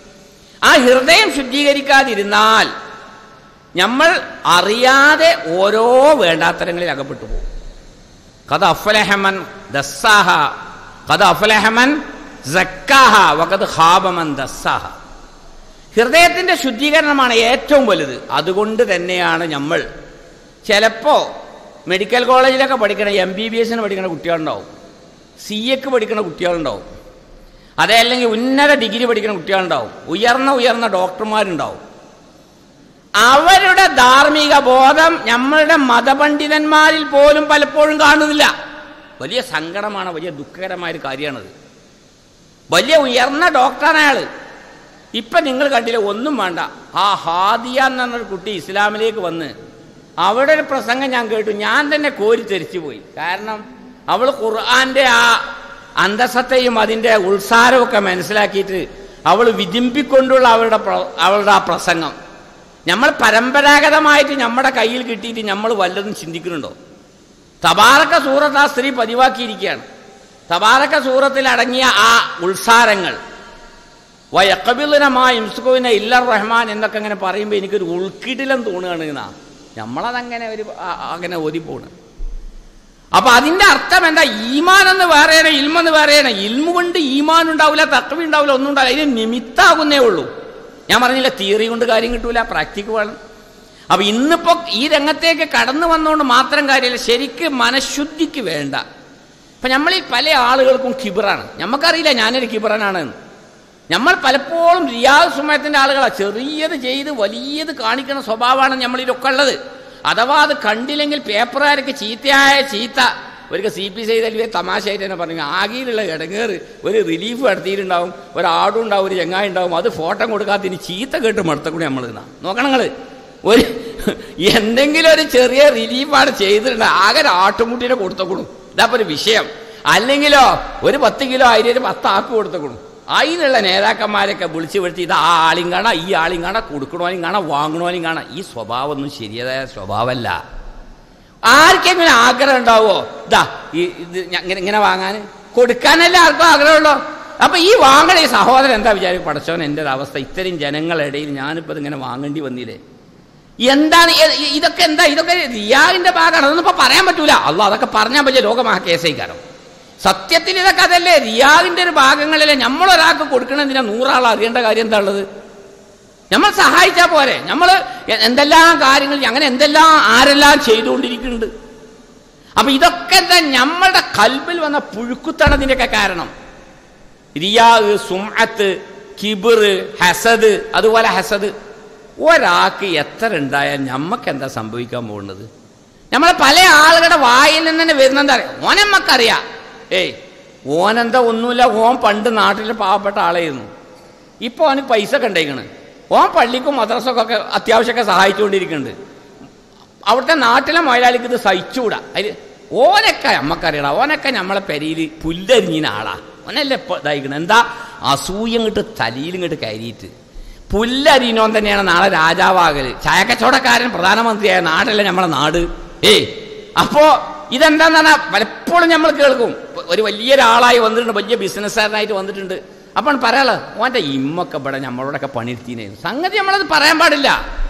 ആ ഹൃദയം ശുദ്ധീകരിക്കാതിരുന്നാൽ നമ്മൾ അറിയാതെ ഓരോ വേണ്ടാത്തരങ്ങളിൽ അകപ്പെട്ടു പോകും കഥ അഫലഹമൻ ദസ്സാഹ കഥ അഫലഹമൻ സക്കാഹ വകത് ഹാബമൻ ദസ്സാഹ ഹൃദയത്തിന്റെ ശുദ്ധീകരണമാണ് ഏറ്റവും വലുത് അതുകൊണ്ട് തന്നെയാണ് നമ്മൾ ചിലപ്പോ മെഡിക്കൽ കോളേജിലൊക്കെ പഠിക്കണ എം ബി ബി എസിന് പഠിക്കുന്ന കുട്ടികളുണ്ടാവും സി എക്ക് പഠിക്കുന്ന കുട്ടികളുണ്ടാവും അതേ അല്ലെങ്കിൽ ഉന്നത ഡിഗ്രി പഠിക്കുന്ന കുട്ടികളുണ്ടാവും ഉയർന്ന ഉയർന്ന ഡോക്ടർമാരുണ്ടാവും അവരുടെ ധാർമ്മിക ബോധം നമ്മളുടെ മതപണ്ഡിതന്മാരിൽ പോലും പലപ്പോഴും കാണുന്നില്ല വലിയ സങ്കടമാണ് വലിയ ദുഃഖകരമായ ഒരു കാര്യമാണത് വലിയ ഉയർന്ന ഡോക്ടറാണ് അയാള് ഇപ്പൊ നിങ്ങൾ കണ്ടില്ല ഒന്നും വേണ്ട ആ ഹാദിയ എന്ന് പറഞ്ഞൊരു കുട്ടി ഇസ്ലാമിലേക്ക് വന്ന് അവിടെ ഒരു പ്രസംഗം ഞാൻ കേട്ടു ഞാൻ തന്നെ കോരി തെരിച്ചു പോയി കാരണം അവൾ ഖുർആന്റെ ആ അന്തസത്തെയും അതിന്റെ ഉത്സാരമൊക്കെ മനസ്സിലാക്കിയിട്ട് അവൾ വിതിമ്പിക്കൊണ്ടുള്ള അവളുടെ പ്ര- അവളുടെ ആ പ്രസംഗം നമ്മൾ പരമ്പരാഗതമായിട്ട് നമ്മുടെ കയ്യിൽ കിട്ടിയിട്ട് നമ്മൾ വല്ലതും ചിന്തിക്കുന്നുണ്ടോ തബാറക്ക സൂറത്ത് ആ സ്ത്രീ പതിവാക്കിയിരിക്കുകയാണ് തബാറക്ക സൂറത്തിൽ അടങ്ങിയ ആ ഉത്സാരങ്ങൾ വയക്കബിലുനമായ ഇംസുഖുവിനെ ഇല്ലർ റഹ്മാൻ എന്നൊക്കെ അങ്ങനെ പറയുമ്പോൾ എനിക്കൊരു ഉൾക്കിടിലം തോന്നുകയാണ് എന്നാ നമ്മളതങ്ങനെ ഒരു ആ- അങ്ങനെ ഓതിപ്പോണ് അപ്പൊ അതിന്റെ അർത്ഥം എന്താ ഈമാൻ എന്ന് വേറെയാണ് ഇൽമെന്ന് വേറെയാണ് ഇൽമു കൊണ്ട് ഈമാൻ ഉണ്ടാവില്ല തത്വം ഉണ്ടാവില്ല ഒന്നും ഉണ്ടാവില്ല ഇതിന് നിമിത്താകുന്നേ ഉള്ളൂ ഞാൻ പറഞ്ഞില്ല തിയറി കൊണ്ട് കാര്യം കിട്ടൂല പ്രാക്ടിക്ക് വേണം അപ്പൊ ഇന്നിപ്പോ ഈ രംഗത്തേക്ക് കടന്നു വന്നുകൊണ്ട് മാത്രം കാര്യമില്ല ശരിക്ക് മനഃശുദ്ധിക്ക് വേണ്ട ഇപ്പൊ നമ്മളിൽ പല ആളുകൾക്കും കിബിറാണ് നമുക്കറിയില്ല ഞാനൊരു കിബിറനാണ് എന്ന് നമ്മൾ പലപ്പോഴും റിയാദ് സുമയത്തിന്റെ ആളുകളാണ് ചെറിയത് ചെയ്ത് വലിയത് കാണിക്കുന്ന സ്വഭാവമാണ് നമ്മളിലൊക്കെ ഉള്ളത് അഥവാ അത് കണ്ടില്ലെങ്കിൽ പേപ്പറുകാർക്ക് ചീത്തയായ ചീത്ത ഒരിക്കൽ സി പി ചെയ്തല്ലേ തമാശയായിട്ട് തന്നെ പറഞ്ഞു ആകെയിലുള്ള ഇടങ്ങേറ് ഒരു റിലീഫ് നടത്തിയിട്ടുണ്ടാവും ഒരു ആടും ഉണ്ടാവും ഒരു ചെങ്ങായി ഉണ്ടാവും അത് ഫോട്ടോ കൊടുക്കാത്ത ഇനി ചീത്ത കേട്ട് മടുത്തക്കൂടി നമ്മൾ ഇന്നാ നോക്കണം നിങ്ങൾ ഒരു എന്തെങ്കിലും ഒരു ചെറിയ റിലീഫാണ് ചെയ്തിട്ടുണ്ട് ആകെ ഒരു ആട്ടുമുട്ടിനെ കൊടുത്തക്കൂടും ഇതാപ്പൊ ഒരു വിഷയം അല്ലെങ്കിലോ ഒരു പത്ത് കിലോ അരി ഒരു പത്ത് ആക്ക് കൊടുത്തക്കൂടും അതിനുള്ള നേതാക്കന്മാരൊക്കെ വിളിച്ചു വരുത്തി ഇത് ആ ആളും കാണാം ഈ ആളും കാണാം കൊടുക്കണോനും കാണാം വാങ്ങണോനും കാണാം ഈ സ്വഭാവമൊന്നും ശരിയായ സ്വഭാവമല്ല ആർക്കെങ്കിലും ആഗ്രഹം ഉണ്ടാവോ ഇതാ ഈ ഇത് ഞ- ഇങ്ങനെ ഇങ്ങനെ വാങ്ങാൻ കൊടുക്കാനല്ലേ ആർക്കും ആഗ്രഹമുള്ളൂ അപ്പൊ ഈ വാങ്ങണ ഈ സഹോദരൻ എന്താ വിചാരിക്കും പടച്ചവൻ എൻ്റെ ഒരു അവസ്ഥ ഇത്രയും ജനങ്ങളിടയിൽ ഞാനിപ്പോൾ ഇതിങ്ങനെ വാങ്ങേണ്ടി വന്നില്ലേ എന്താണ് ഇ- ഇ- ഇതൊക്കെ എന്താ ഇതൊക്കെ റിയാദിന്റെ ഭാഗമാണ് അതൊന്നും ഇപ്പൊ പറയാൻ പറ്റൂല അല്ല അതൊക്കെ പറഞ്ഞാൽ പറ്റിയ ലോകമാ കേസൈക്കാരം സത്യത്തിൽ ഇതൊക്കെ അതല്ലേ റിയാദിന്റെ ഒരു ഭാഗങ്ങളിലെ നമ്മളൊരാൾക്ക് കൊടുക്കണതിനാ നൂറാൾ അറിയേണ്ട കാര്യം എന്താ ഉള്ളത് നമ്മൾ സഹായിച്ചാൽ പോരെ നമ്മൾ എന്തെല്ലാം കാര്യങ്ങൾ അങ്ങനെ എന്തെല്ലാം ആരെല്ലാം ചെയ്തുകൊണ്ടിരിക്കുന്നുണ്ട് അപ്പൊ ഇതൊക്കെ എന്താ നമ്മളുടെ കൽബിൽ വന്ന പുഴുക്കുത്തണതിൻ്റെയൊക്കെ കാരണം റിയാഗ് സുംഅത്ത് കിബിറ് ഹസദ് അതുപോലെ ഹസദ് ഒരാൾക്ക് എത്ര ഉണ്ടായാൽ നമ്മക്ക് എന്താ സംഭവിക്കാൻ പോകുന്നത് നമ്മളെ പല ആളുകളുടെ വായിൽ നിന്ന് തന്നെ വരുന്നെന്താ അറിയാം ഓനമ്മക്കറിയാം ഏയ് ഓനെന്താ ഒന്നുമില്ല ഓൻ പണ്ട് നാട്ടിലെ പാവപ്പെട്ട ആളായിരുന്നു ഇപ്പൊ അവന് പൈസ ഒക്കെ ഉണ്ടായിക്കണ് ഓൻ പള്ളിക്കും മദ്രസക്കൊക്കെ അത്യാവശ്യമൊക്കെ സഹായിച്ചുകൊണ്ടിരിക്കുന്നുണ്ട് അവിടുത്തെ നാട്ടിലെ മുതലാളിക്ക് ഇത് സഹിച്ചുകൂടാ അതിൽ ഓനൊക്കെ നമ്മക്കറിയണം ഓനൊക്കെ നമ്മളെ പെരയിൽ പുല്ലരിഞ്ഞിന ആളാ ഓനല്ലേ ഇപ്പൊ ഇതായിക്കണം എന്താ അസൂയം ഇങ്ങോട്ട് തലയിൽ ഇങ്ങോട്ട് കയറിയിട്ട് പുല്ലരിനോൻ തന്നെയാണ് നാളെ രാജാവാകല് ചായക്കച്ചവടക്കാരൻ പ്രധാനമന്ത്രിയായ നാടല്ലേ നമ്മളെ നാട് ഏയ് അപ്പോ ഇതെന്താന്ന് പറഞ്ഞാൽ പലപ്പോഴും നമ്മൾ കേൾക്കും ഒരു വലിയൊരാളായി വന്നിട്ടുണ്ട് വലിയ ബിസിനസ്സുകാരനായിട്ട് വന്നിട്ടുണ്ട് അപ്പോൾ പറയാലോ ഓൻ്റെ ഇമ്മൊക്കെ ഇവിടെ നമ്മളോടൊക്കെ പണിയെടുത്തീനേ സംഗതി നമ്മളത് പറയാൻ പാടില്ല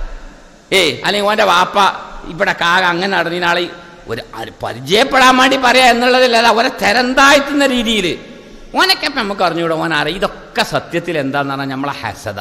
ഏയ് അല്ലെങ്കിൽ ഓൻ്റെ വാപ്പ ഇവിടെ കാക അങ്ങനെ നടന്നീനാളെ ഒരു ആര് പരിചയപ്പെടാൻ വേണ്ടി പറയാ എന്നുള്ളതിലല്ല അവരെ തെരന്താഴ്ത്തുന്ന രീതിയിൽ ഓനൊക്കെ ഇപ്പം നമുക്ക് അറിഞ്ഞൂടാ ഓൻ അറിയാം ഇതൊക്കെ സത്യത്തിൽ എന്താന്ന് പറഞ്ഞാൽ നമ്മളെ ഹസത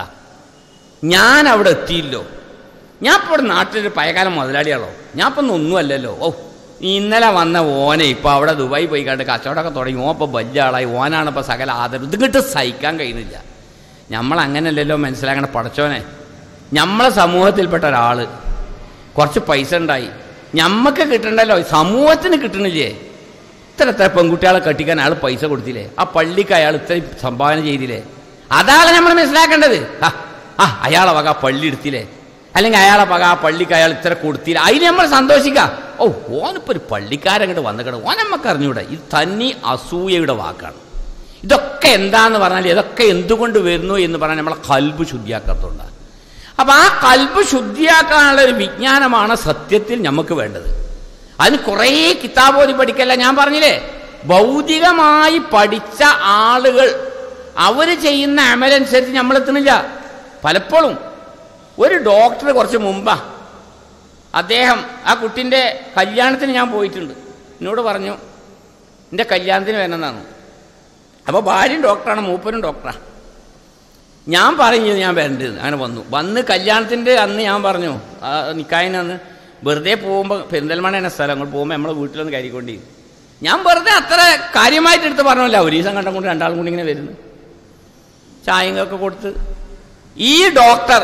ഞാൻ അവിടെ എത്തിയില്ലോ ഞാൻ ഇപ്പോൾ ഇവിടെ നാട്ടിലൊരു പഴയകാലം മുതലാളിയാളോ ഞാൻ ഇപ്പം ഒന്നുമല്ലല്ലോ ഓ ഈ ഇന്നലെ വന്ന ഓനെ ഇപ്പം അവിടെ ദുബായി പോയി കണ്ട് കച്ചവടമൊക്കെ തുടങ്ങി ഓൻ ഇപ്പം വലിയ ആളായി ഓനാണ് ഇപ്പം സകല ആദരവ് ഇതിങ്ങോട്ട് സഹിക്കാൻ കഴിയുന്നില്ല നമ്മൾ അങ്ങനെയല്ലല്ലോ മനസ്സിലാക്കണ പടച്ചോനെ നമ്മളെ സമൂഹത്തിൽപ്പെട്ട ഒരാൾ കുറച്ച് പൈസ ഉണ്ടായി ഞമ്മക്ക് കിട്ടണ്ടല്ലോ സമൂഹത്തിന് കിട്ടണില്ലേ ഇത്ര എത്ര പെൺകുട്ടികളെ കെട്ടിക്കാൻ അയാൾ പൈസ കൊടുത്തില്ലേ ആ പള്ളിക്ക് അയാൾ ഇത്രയും സംഭാവന ചെയ്തില്ലേ അതാണ് നമ്മൾ മനസ്സിലാക്കേണ്ടത് ആ, ആ അയാളെ വക പള്ളി എടുത്തില്ലേ അല്ലെങ്കിൽ അയാളെ വക ആ പള്ളിക്ക് അയാൾ ഇത്ര കൊടുത്തില്ല അതിന് നമ്മൾ സന്തോഷിക്കാം ഓ ഓനിപ്പോ ഒരു പള്ളിക്കാരങ്ങോട്ട് വന്നിക്കണ ഓൻ നമുക്ക് അറിഞ്ഞൂടെ ഇത് തന്നി അസൂയയുടെ വാക്കാണ് ഇതൊക്കെ എന്താന്ന് പറഞ്ഞാൽ ഇതൊക്കെ എന്തുകൊണ്ട് വരുന്നു എന്ന് പറഞ്ഞാൽ നമ്മളെ കൽബ് ശുദ്ധിയാക്കാത്തതുകൊണ്ടാണ് അപ്പൊ ആ കൽബ് ശുദ്ധിയാക്കാനുള്ള ഒരു വിജ്ഞാനമാണ് സത്യത്തിൽ നമുക്ക് വേണ്ടത് അതിന് കുറേ കിതാബോധി പഠിക്കല്ല ഞാൻ പറഞ്ഞില്ലേ ഭൗതികമായി പഠിച്ച ആളുകൾ അവര് ചെയ്യുന്ന അമലനുസരിച്ച് നമ്മൾ എത്തുന്നില്ല പലപ്പോഴും ഒരു ഡോക്ടർ കുറച്ച് മുമ്പാ അദ്ദേഹം ആ കുട്ടിൻ്റെ കല്യാണത്തിന് ഞാൻ പോയിട്ടുണ്ട് എന്നോട് പറഞ്ഞു എൻ്റെ കല്യാണത്തിന് വരണമെന്നാണ് അപ്പോൾ ഭാര്യയും ഡോക്ടറാണ് മൂപ്പനും ഡോക്ടറാണ് ഞാൻ പറഞ്ഞു ഞാൻ വരേണ്ടത് അങ്ങനെ വന്നു വന്ന് കല്യാണത്തിൻ്റെ അന്ന് ഞാൻ പറഞ്ഞു ആ നിക്കായിന് അന്ന് വെറുതെ പോകുമ്പോൾ പെരിന്തൽമണ്ണ എന്ന സ്ഥലം അങ്ങോട്ട് പോകുമ്പോൾ നമ്മളെ വീട്ടിലൊന്ന് കയറിക്കൊണ്ടി ഞാൻ വെറുതെ അത്ര കാര്യമായിട്ട് എടുത്ത് പറഞ്ഞല്ല ഒരു ദിവസം കണ്ടും കൊണ്ട് രണ്ടാളും കൂടി ഇങ്ങനെ വരുന്നു ചായയൊക്കെ കൊടുത്ത് ഈ ഡോക്ടർ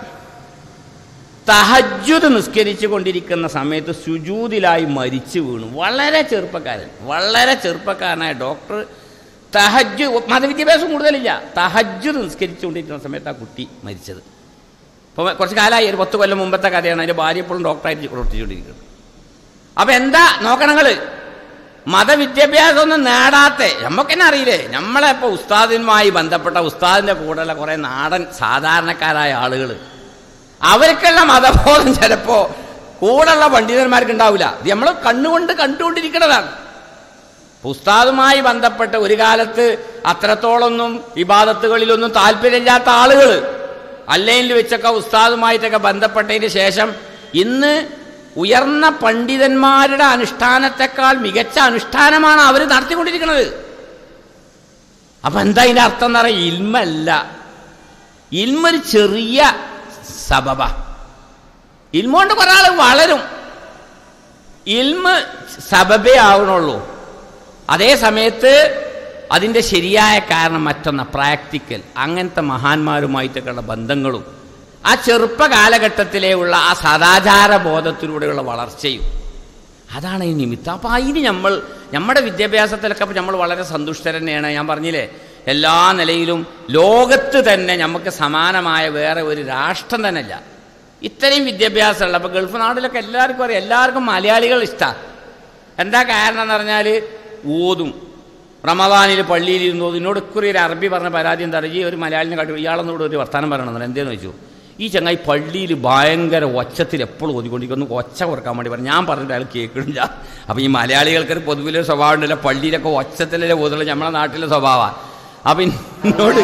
തഹജ്ജുദ് നിസ്കരിച്ചു കൊണ്ടിരിക്കുന്ന സമയത്ത് സുജൂതിലായി മരിച്ചു വീണു വളരെ ചെറുപ്പക്കാരൻ വളരെ ചെറുപ്പക്കാരനായ ഡോക്ടർ തഹജ്ജു മതവിദ്യാഭ്യാസം കൂടുതലില്ല തഹജ്ജുദ് നിസ്കരിച്ചുകൊണ്ടിരിക്കുന്ന സമയത്ത് ആ കുട്ടി മരിച്ചത് ഇപ്പോൾ കുറച്ച് കാലമായി ഒരു പത്ത് കൊല്ലം മുമ്പത്തെ കഥയാണ് അതിൻ്റെ ഭാര്യ എപ്പോഴും ഡോക്ടറായിട്ട് പ്രവർത്തിച്ചുകൊണ്ടിരിക്കുന്നത് അപ്പം എന്താ നോക്കണങ്ങൾ മതവിദ്യാഭ്യാസം ഒന്നും നേടാത്ത നമുക്കെന്നെ അറിയില്ലേ നമ്മളെ ഇപ്പോൾ ഉസ്താദിനുമായി ബന്ധപ്പെട്ട ഉസ്താദിൻ്റെ കൂടെയുള്ള കുറേ നാടൻ സാധാരണക്കാരായ ആളുകൾ അവർക്കുള്ള മതബോധം ചിലപ്പോ കൂടെയുള്ള പണ്ഡിതന്മാർക്ക് ഉണ്ടാവില്ല ഇത് നമ്മൾ കണ്ണുകൊണ്ട് കണ്ടുകൊണ്ടിരിക്കുന്നതാണ് ഉസ്താദുമായി ബന്ധപ്പെട്ട് ഒരു കാലത്ത് അത്രത്തോളൊന്നും വിവാദത്തുകളിലൊന്നും താല്പര്യമില്ലാത്ത ആളുകൾ അല്ലെങ്കിൽ വെച്ചൊക്കെ ഉസ്താദുമായിട്ടൊക്കെ ബന്ധപ്പെട്ടതിന് ശേഷം ഇന്ന് ഉയർന്ന പണ്ഡിതന്മാരുടെ അനുഷ്ഠാനത്തെക്കാൾ മികച്ച അനുഷ്ഠാനമാണ് അവർ നടത്തിക്കൊണ്ടിരിക്കുന്നത് അപ്പൊ എന്താ ഇതിന്റെ അർത്ഥം എന്ന് പറയാം ഇൽമല്ല ഇൽമൊരു ചെറിയ സബബ ഇൽമ കൊണ്ട് കുറെ ആൾ വളരും ഇൽമ സബബേ ആവണുള്ളൂ അതേ സമയത്ത് അതിൻ്റെ ശരിയായ കാരണം മറ്റൊന്ന് പ്രാക്ടിക്കൽ അങ്ങനത്തെ മഹാന്മാരുമായിട്ടൊക്കെയുള്ള ബന്ധങ്ങളും ആ ചെറുപ്പ കാലഘട്ടത്തിലേ ഉള്ള ആ സദാചാര ബോധത്തിലൂടെയുള്ള വളർച്ചയും അതാണ് ഈ നിമിത്തം അപ്പോൾ അതിന് നമ്മൾ നമ്മുടെ വിദ്യാഭ്യാസത്തിലൊക്കെ അപ്പോൾ നമ്മൾ വളരെ സന്തുഷ്ടർ തന്നെയാണ് ഞാൻ പറഞ്ഞില്ലേ എല്ലാ നിലയിലും ലോകത്ത് തന്നെ നമുക്ക് സമാനമായ വേറെ ഒരു രാഷ്ട്രം തന്നെ ഇല്ല ഇത്രയും വിദ്യാഭ്യാസമുള്ള അപ്പോൾ ഗൾഫ് നാട്ടിലൊക്കെ എല്ലാവർക്കും അറിയാം എല്ലാവർക്കും മലയാളികൾ ഇഷ്ടമാണ് എന്താ കാരണം എന്ന് പറഞ്ഞാൽ ഓതും റമദാനിൽ പള്ളിയിൽ ഇരുന്ന് ഓതും എന്നോട് ഇക്കുറി ഒരു അറബി പറഞ്ഞ പരാതി എന്താ പറയുക ഈ ഒരു മലയാളിനെ കാട്ടി ഇയാളെന്നോട് ഒരു വർത്തമാനം പറയണമെന്ന് എന്തേന്ന് വെച്ചു ഈ ചങ്ങായി പള്ളിയിൽ ഭയങ്കര ഒച്ചത്തിൽ എപ്പോഴും ഓതിക്കൊണ്ടിരിക്കുന്നു ഒച്ച കുറക്കാൻ വേണ്ടി പറഞ്ഞു ഞാൻ പറഞ്ഞിട്ട് അയാൾ കേൾക്കണില്ല അപ്പം ഈ മലയാളികൾക്കൊരു പൊതുവിലെ സ്വഭാവം ഉണ്ടല്ലോ പള്ളിയിലൊക്കെ ഒച്ചത്തിലല്ലേ ഓതുള്ളൂ നമ്മുടെ നാട്ടിലെ സ്വഭാവമാണ് അപ്പം എന്നോട്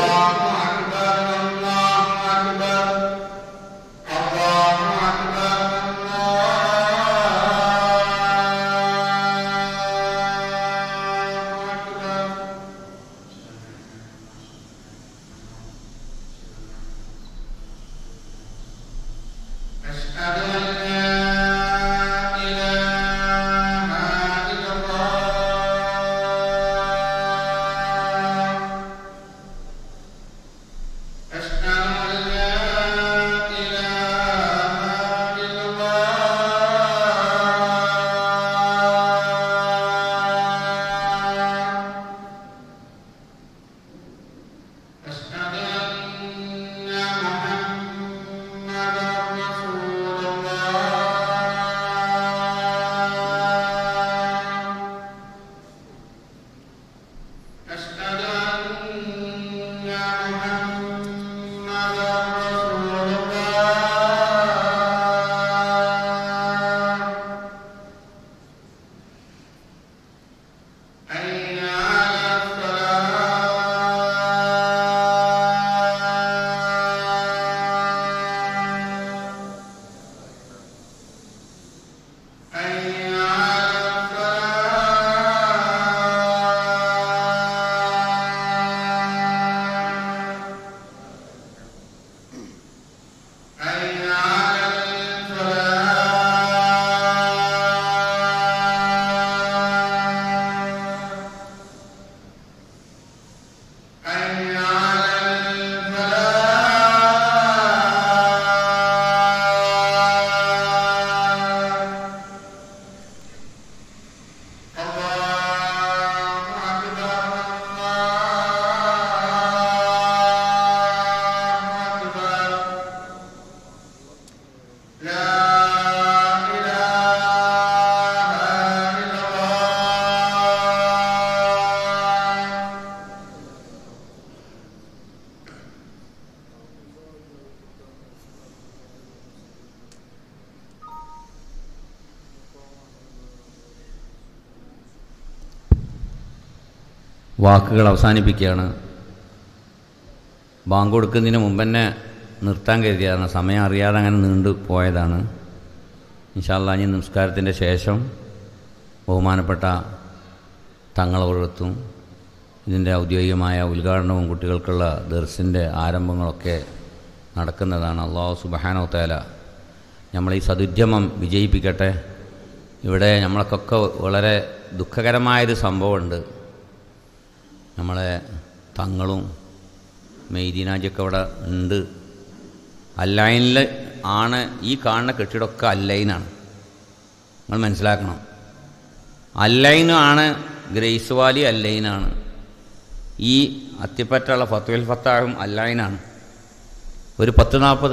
വാക്കുകൾ അവസാനിപ്പിക്കുകയാണ് ബാങ്ക് കൊടുക്കുന്നതിന് മുമ്പ് തന്നെ നിർത്താൻ കരുതിയതാണ് സമയം അറിയാതെ അങ്ങനെ നീണ്ടു പോയതാണ് ഇൻഷാല്ലാ ഇനി നമസ്കാരത്തിൻ്റെ ശേഷം ബഹുമാനപ്പെട്ട തങ്ങളോടത്തും ഇതിൻ്റെ ഔദ്യോഗികമായ ഉദ്ഘാടനവും കുട്ടികൾക്കുള്ള ദർസിൻ്റെ ആരംഭങ്ങളൊക്കെ നടക്കുന്നതാണ് അള്ളാഹു സുബഹാനോ തേല നമ്മൾ ഈ സതുദ്യമം വിജയിപ്പിക്കട്ടെ ഇവിടെ നമ്മൾക്കൊക്കെ വളരെ ദുഃഖകരമായൊരു സംഭവമുണ്ട് നമ്മളെ തങ്ങളും മെയ്ദീനാജൊക്കെ അവിടെ ഉണ്ട് അല്ലൈനിൽ ആണ് ഈ കാണുന്ന കെട്ടിടമൊക്കെ അല്ലൈനാണ് നിങ്ങൾ മനസ്സിലാക്കണം അല്ലൈനും ആണ് ഗ്രേസ് വാലി അല്ലൈനാണ് ഈ അത്തിപ്പറ്റുള്ള ഫത്തുൽ ഫത്താഹും അല്ലൈനാണ് ഒരു പത്ത് നാൽപ്പത്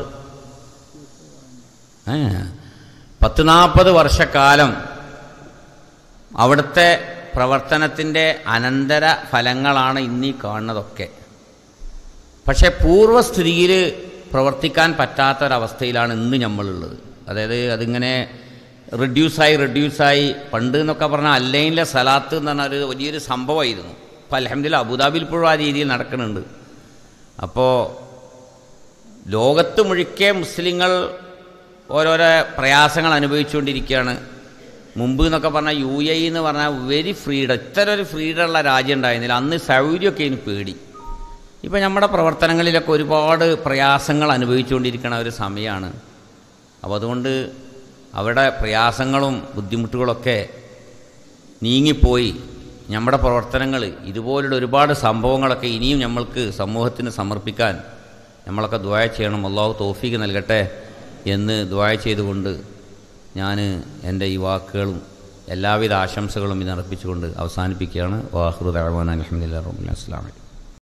ഏ പത്ത് നാൽപ്പത് വർഷക്കാലം അവിടുത്തെ പ്രവർത്തനത്തിൻ്റെ അനന്തര ഫലങ്ങളാണ് ഇന്നീ കാണുന്നതൊക്കെ പക്ഷേ പൂർവ്വസ്ഥിതിയിൽ പ്രവർത്തിക്കാൻ പറ്റാത്തൊരവസ്ഥയിലാണ് ഇന്ന് നമ്മളുള്ളത് അതായത് അതിങ്ങനെ റിഡ്യൂസായി റിഡ്യൂസായി പണ്ട് എന്നൊക്കെ പറഞ്ഞാൽ അല്ലൈനിലെ സലാത്ത് എന്ന് പറഞ്ഞാൽ ഒരു വലിയൊരു സംഭവമായിരുന്നു അപ്പോൾ അലഹമ്മദില്ല അബുദാബിയിൽ ഇപ്പോഴും ആ രീതിയിൽ നടക്കുന്നുണ്ട് അപ്പോൾ ലോകത്ത് മുഴുക്കെ മുസ്ലിങ്ങൾ ഓരോരോ പ്രയാസങ്ങൾ അനുഭവിച്ചുകൊണ്ടിരിക്കുകയാണ് മുമ്പ് എന്നൊക്കെ പറഞ്ഞാൽ യു എ എന്ന് പറഞ്ഞാൽ വെരി ഫ്രീഡം ഇത്ര ഒരു ഫ്രീഡം ഉള്ള രാജ്യം ഉണ്ടായിരുന്നില്ല അന്ന് സൗകര്യമൊക്കെ ഇനി പേടി ഇപ്പം നമ്മുടെ പ്രവർത്തനങ്ങളിലൊക്കെ ഒരുപാട് പ്രയാസങ്ങൾ അനുഭവിച്ചുകൊണ്ടിരിക്കുന്ന ഒരു സമയമാണ് അപ്പോൾ അതുകൊണ്ട് അവിടെ പ്രയാസങ്ങളും ബുദ്ധിമുട്ടുകളൊക്കെ നീങ്ങിപ്പോയി നമ്മുടെ പ്രവർത്തനങ്ങൾ ഇതുപോലുള്ള ഒരുപാട് സംഭവങ്ങളൊക്കെ ഇനിയും നമ്മൾക്ക് സമൂഹത്തിന് സമർപ്പിക്കാൻ നമ്മളൊക്കെ ദ്വായ ചെയ്യണം അള്ളാഹു തോഫീക്ക് നൽകട്ടെ എന്ന് ദ്വായ ചെയ്തുകൊണ്ട് ഞാൻ എൻ്റെ ഈ വാക്കുകളും എല്ലാവിധ ആശംസകളും ഇത് അർപ്പിച്ചുകൊണ്ട് അവസാനിപ്പിക്കുകയാണ് വാഹൃദ് അഹ്വാൻ അലഹമുല്ലാ റബുല്ലാ അസ്ലാം വലൈക്കും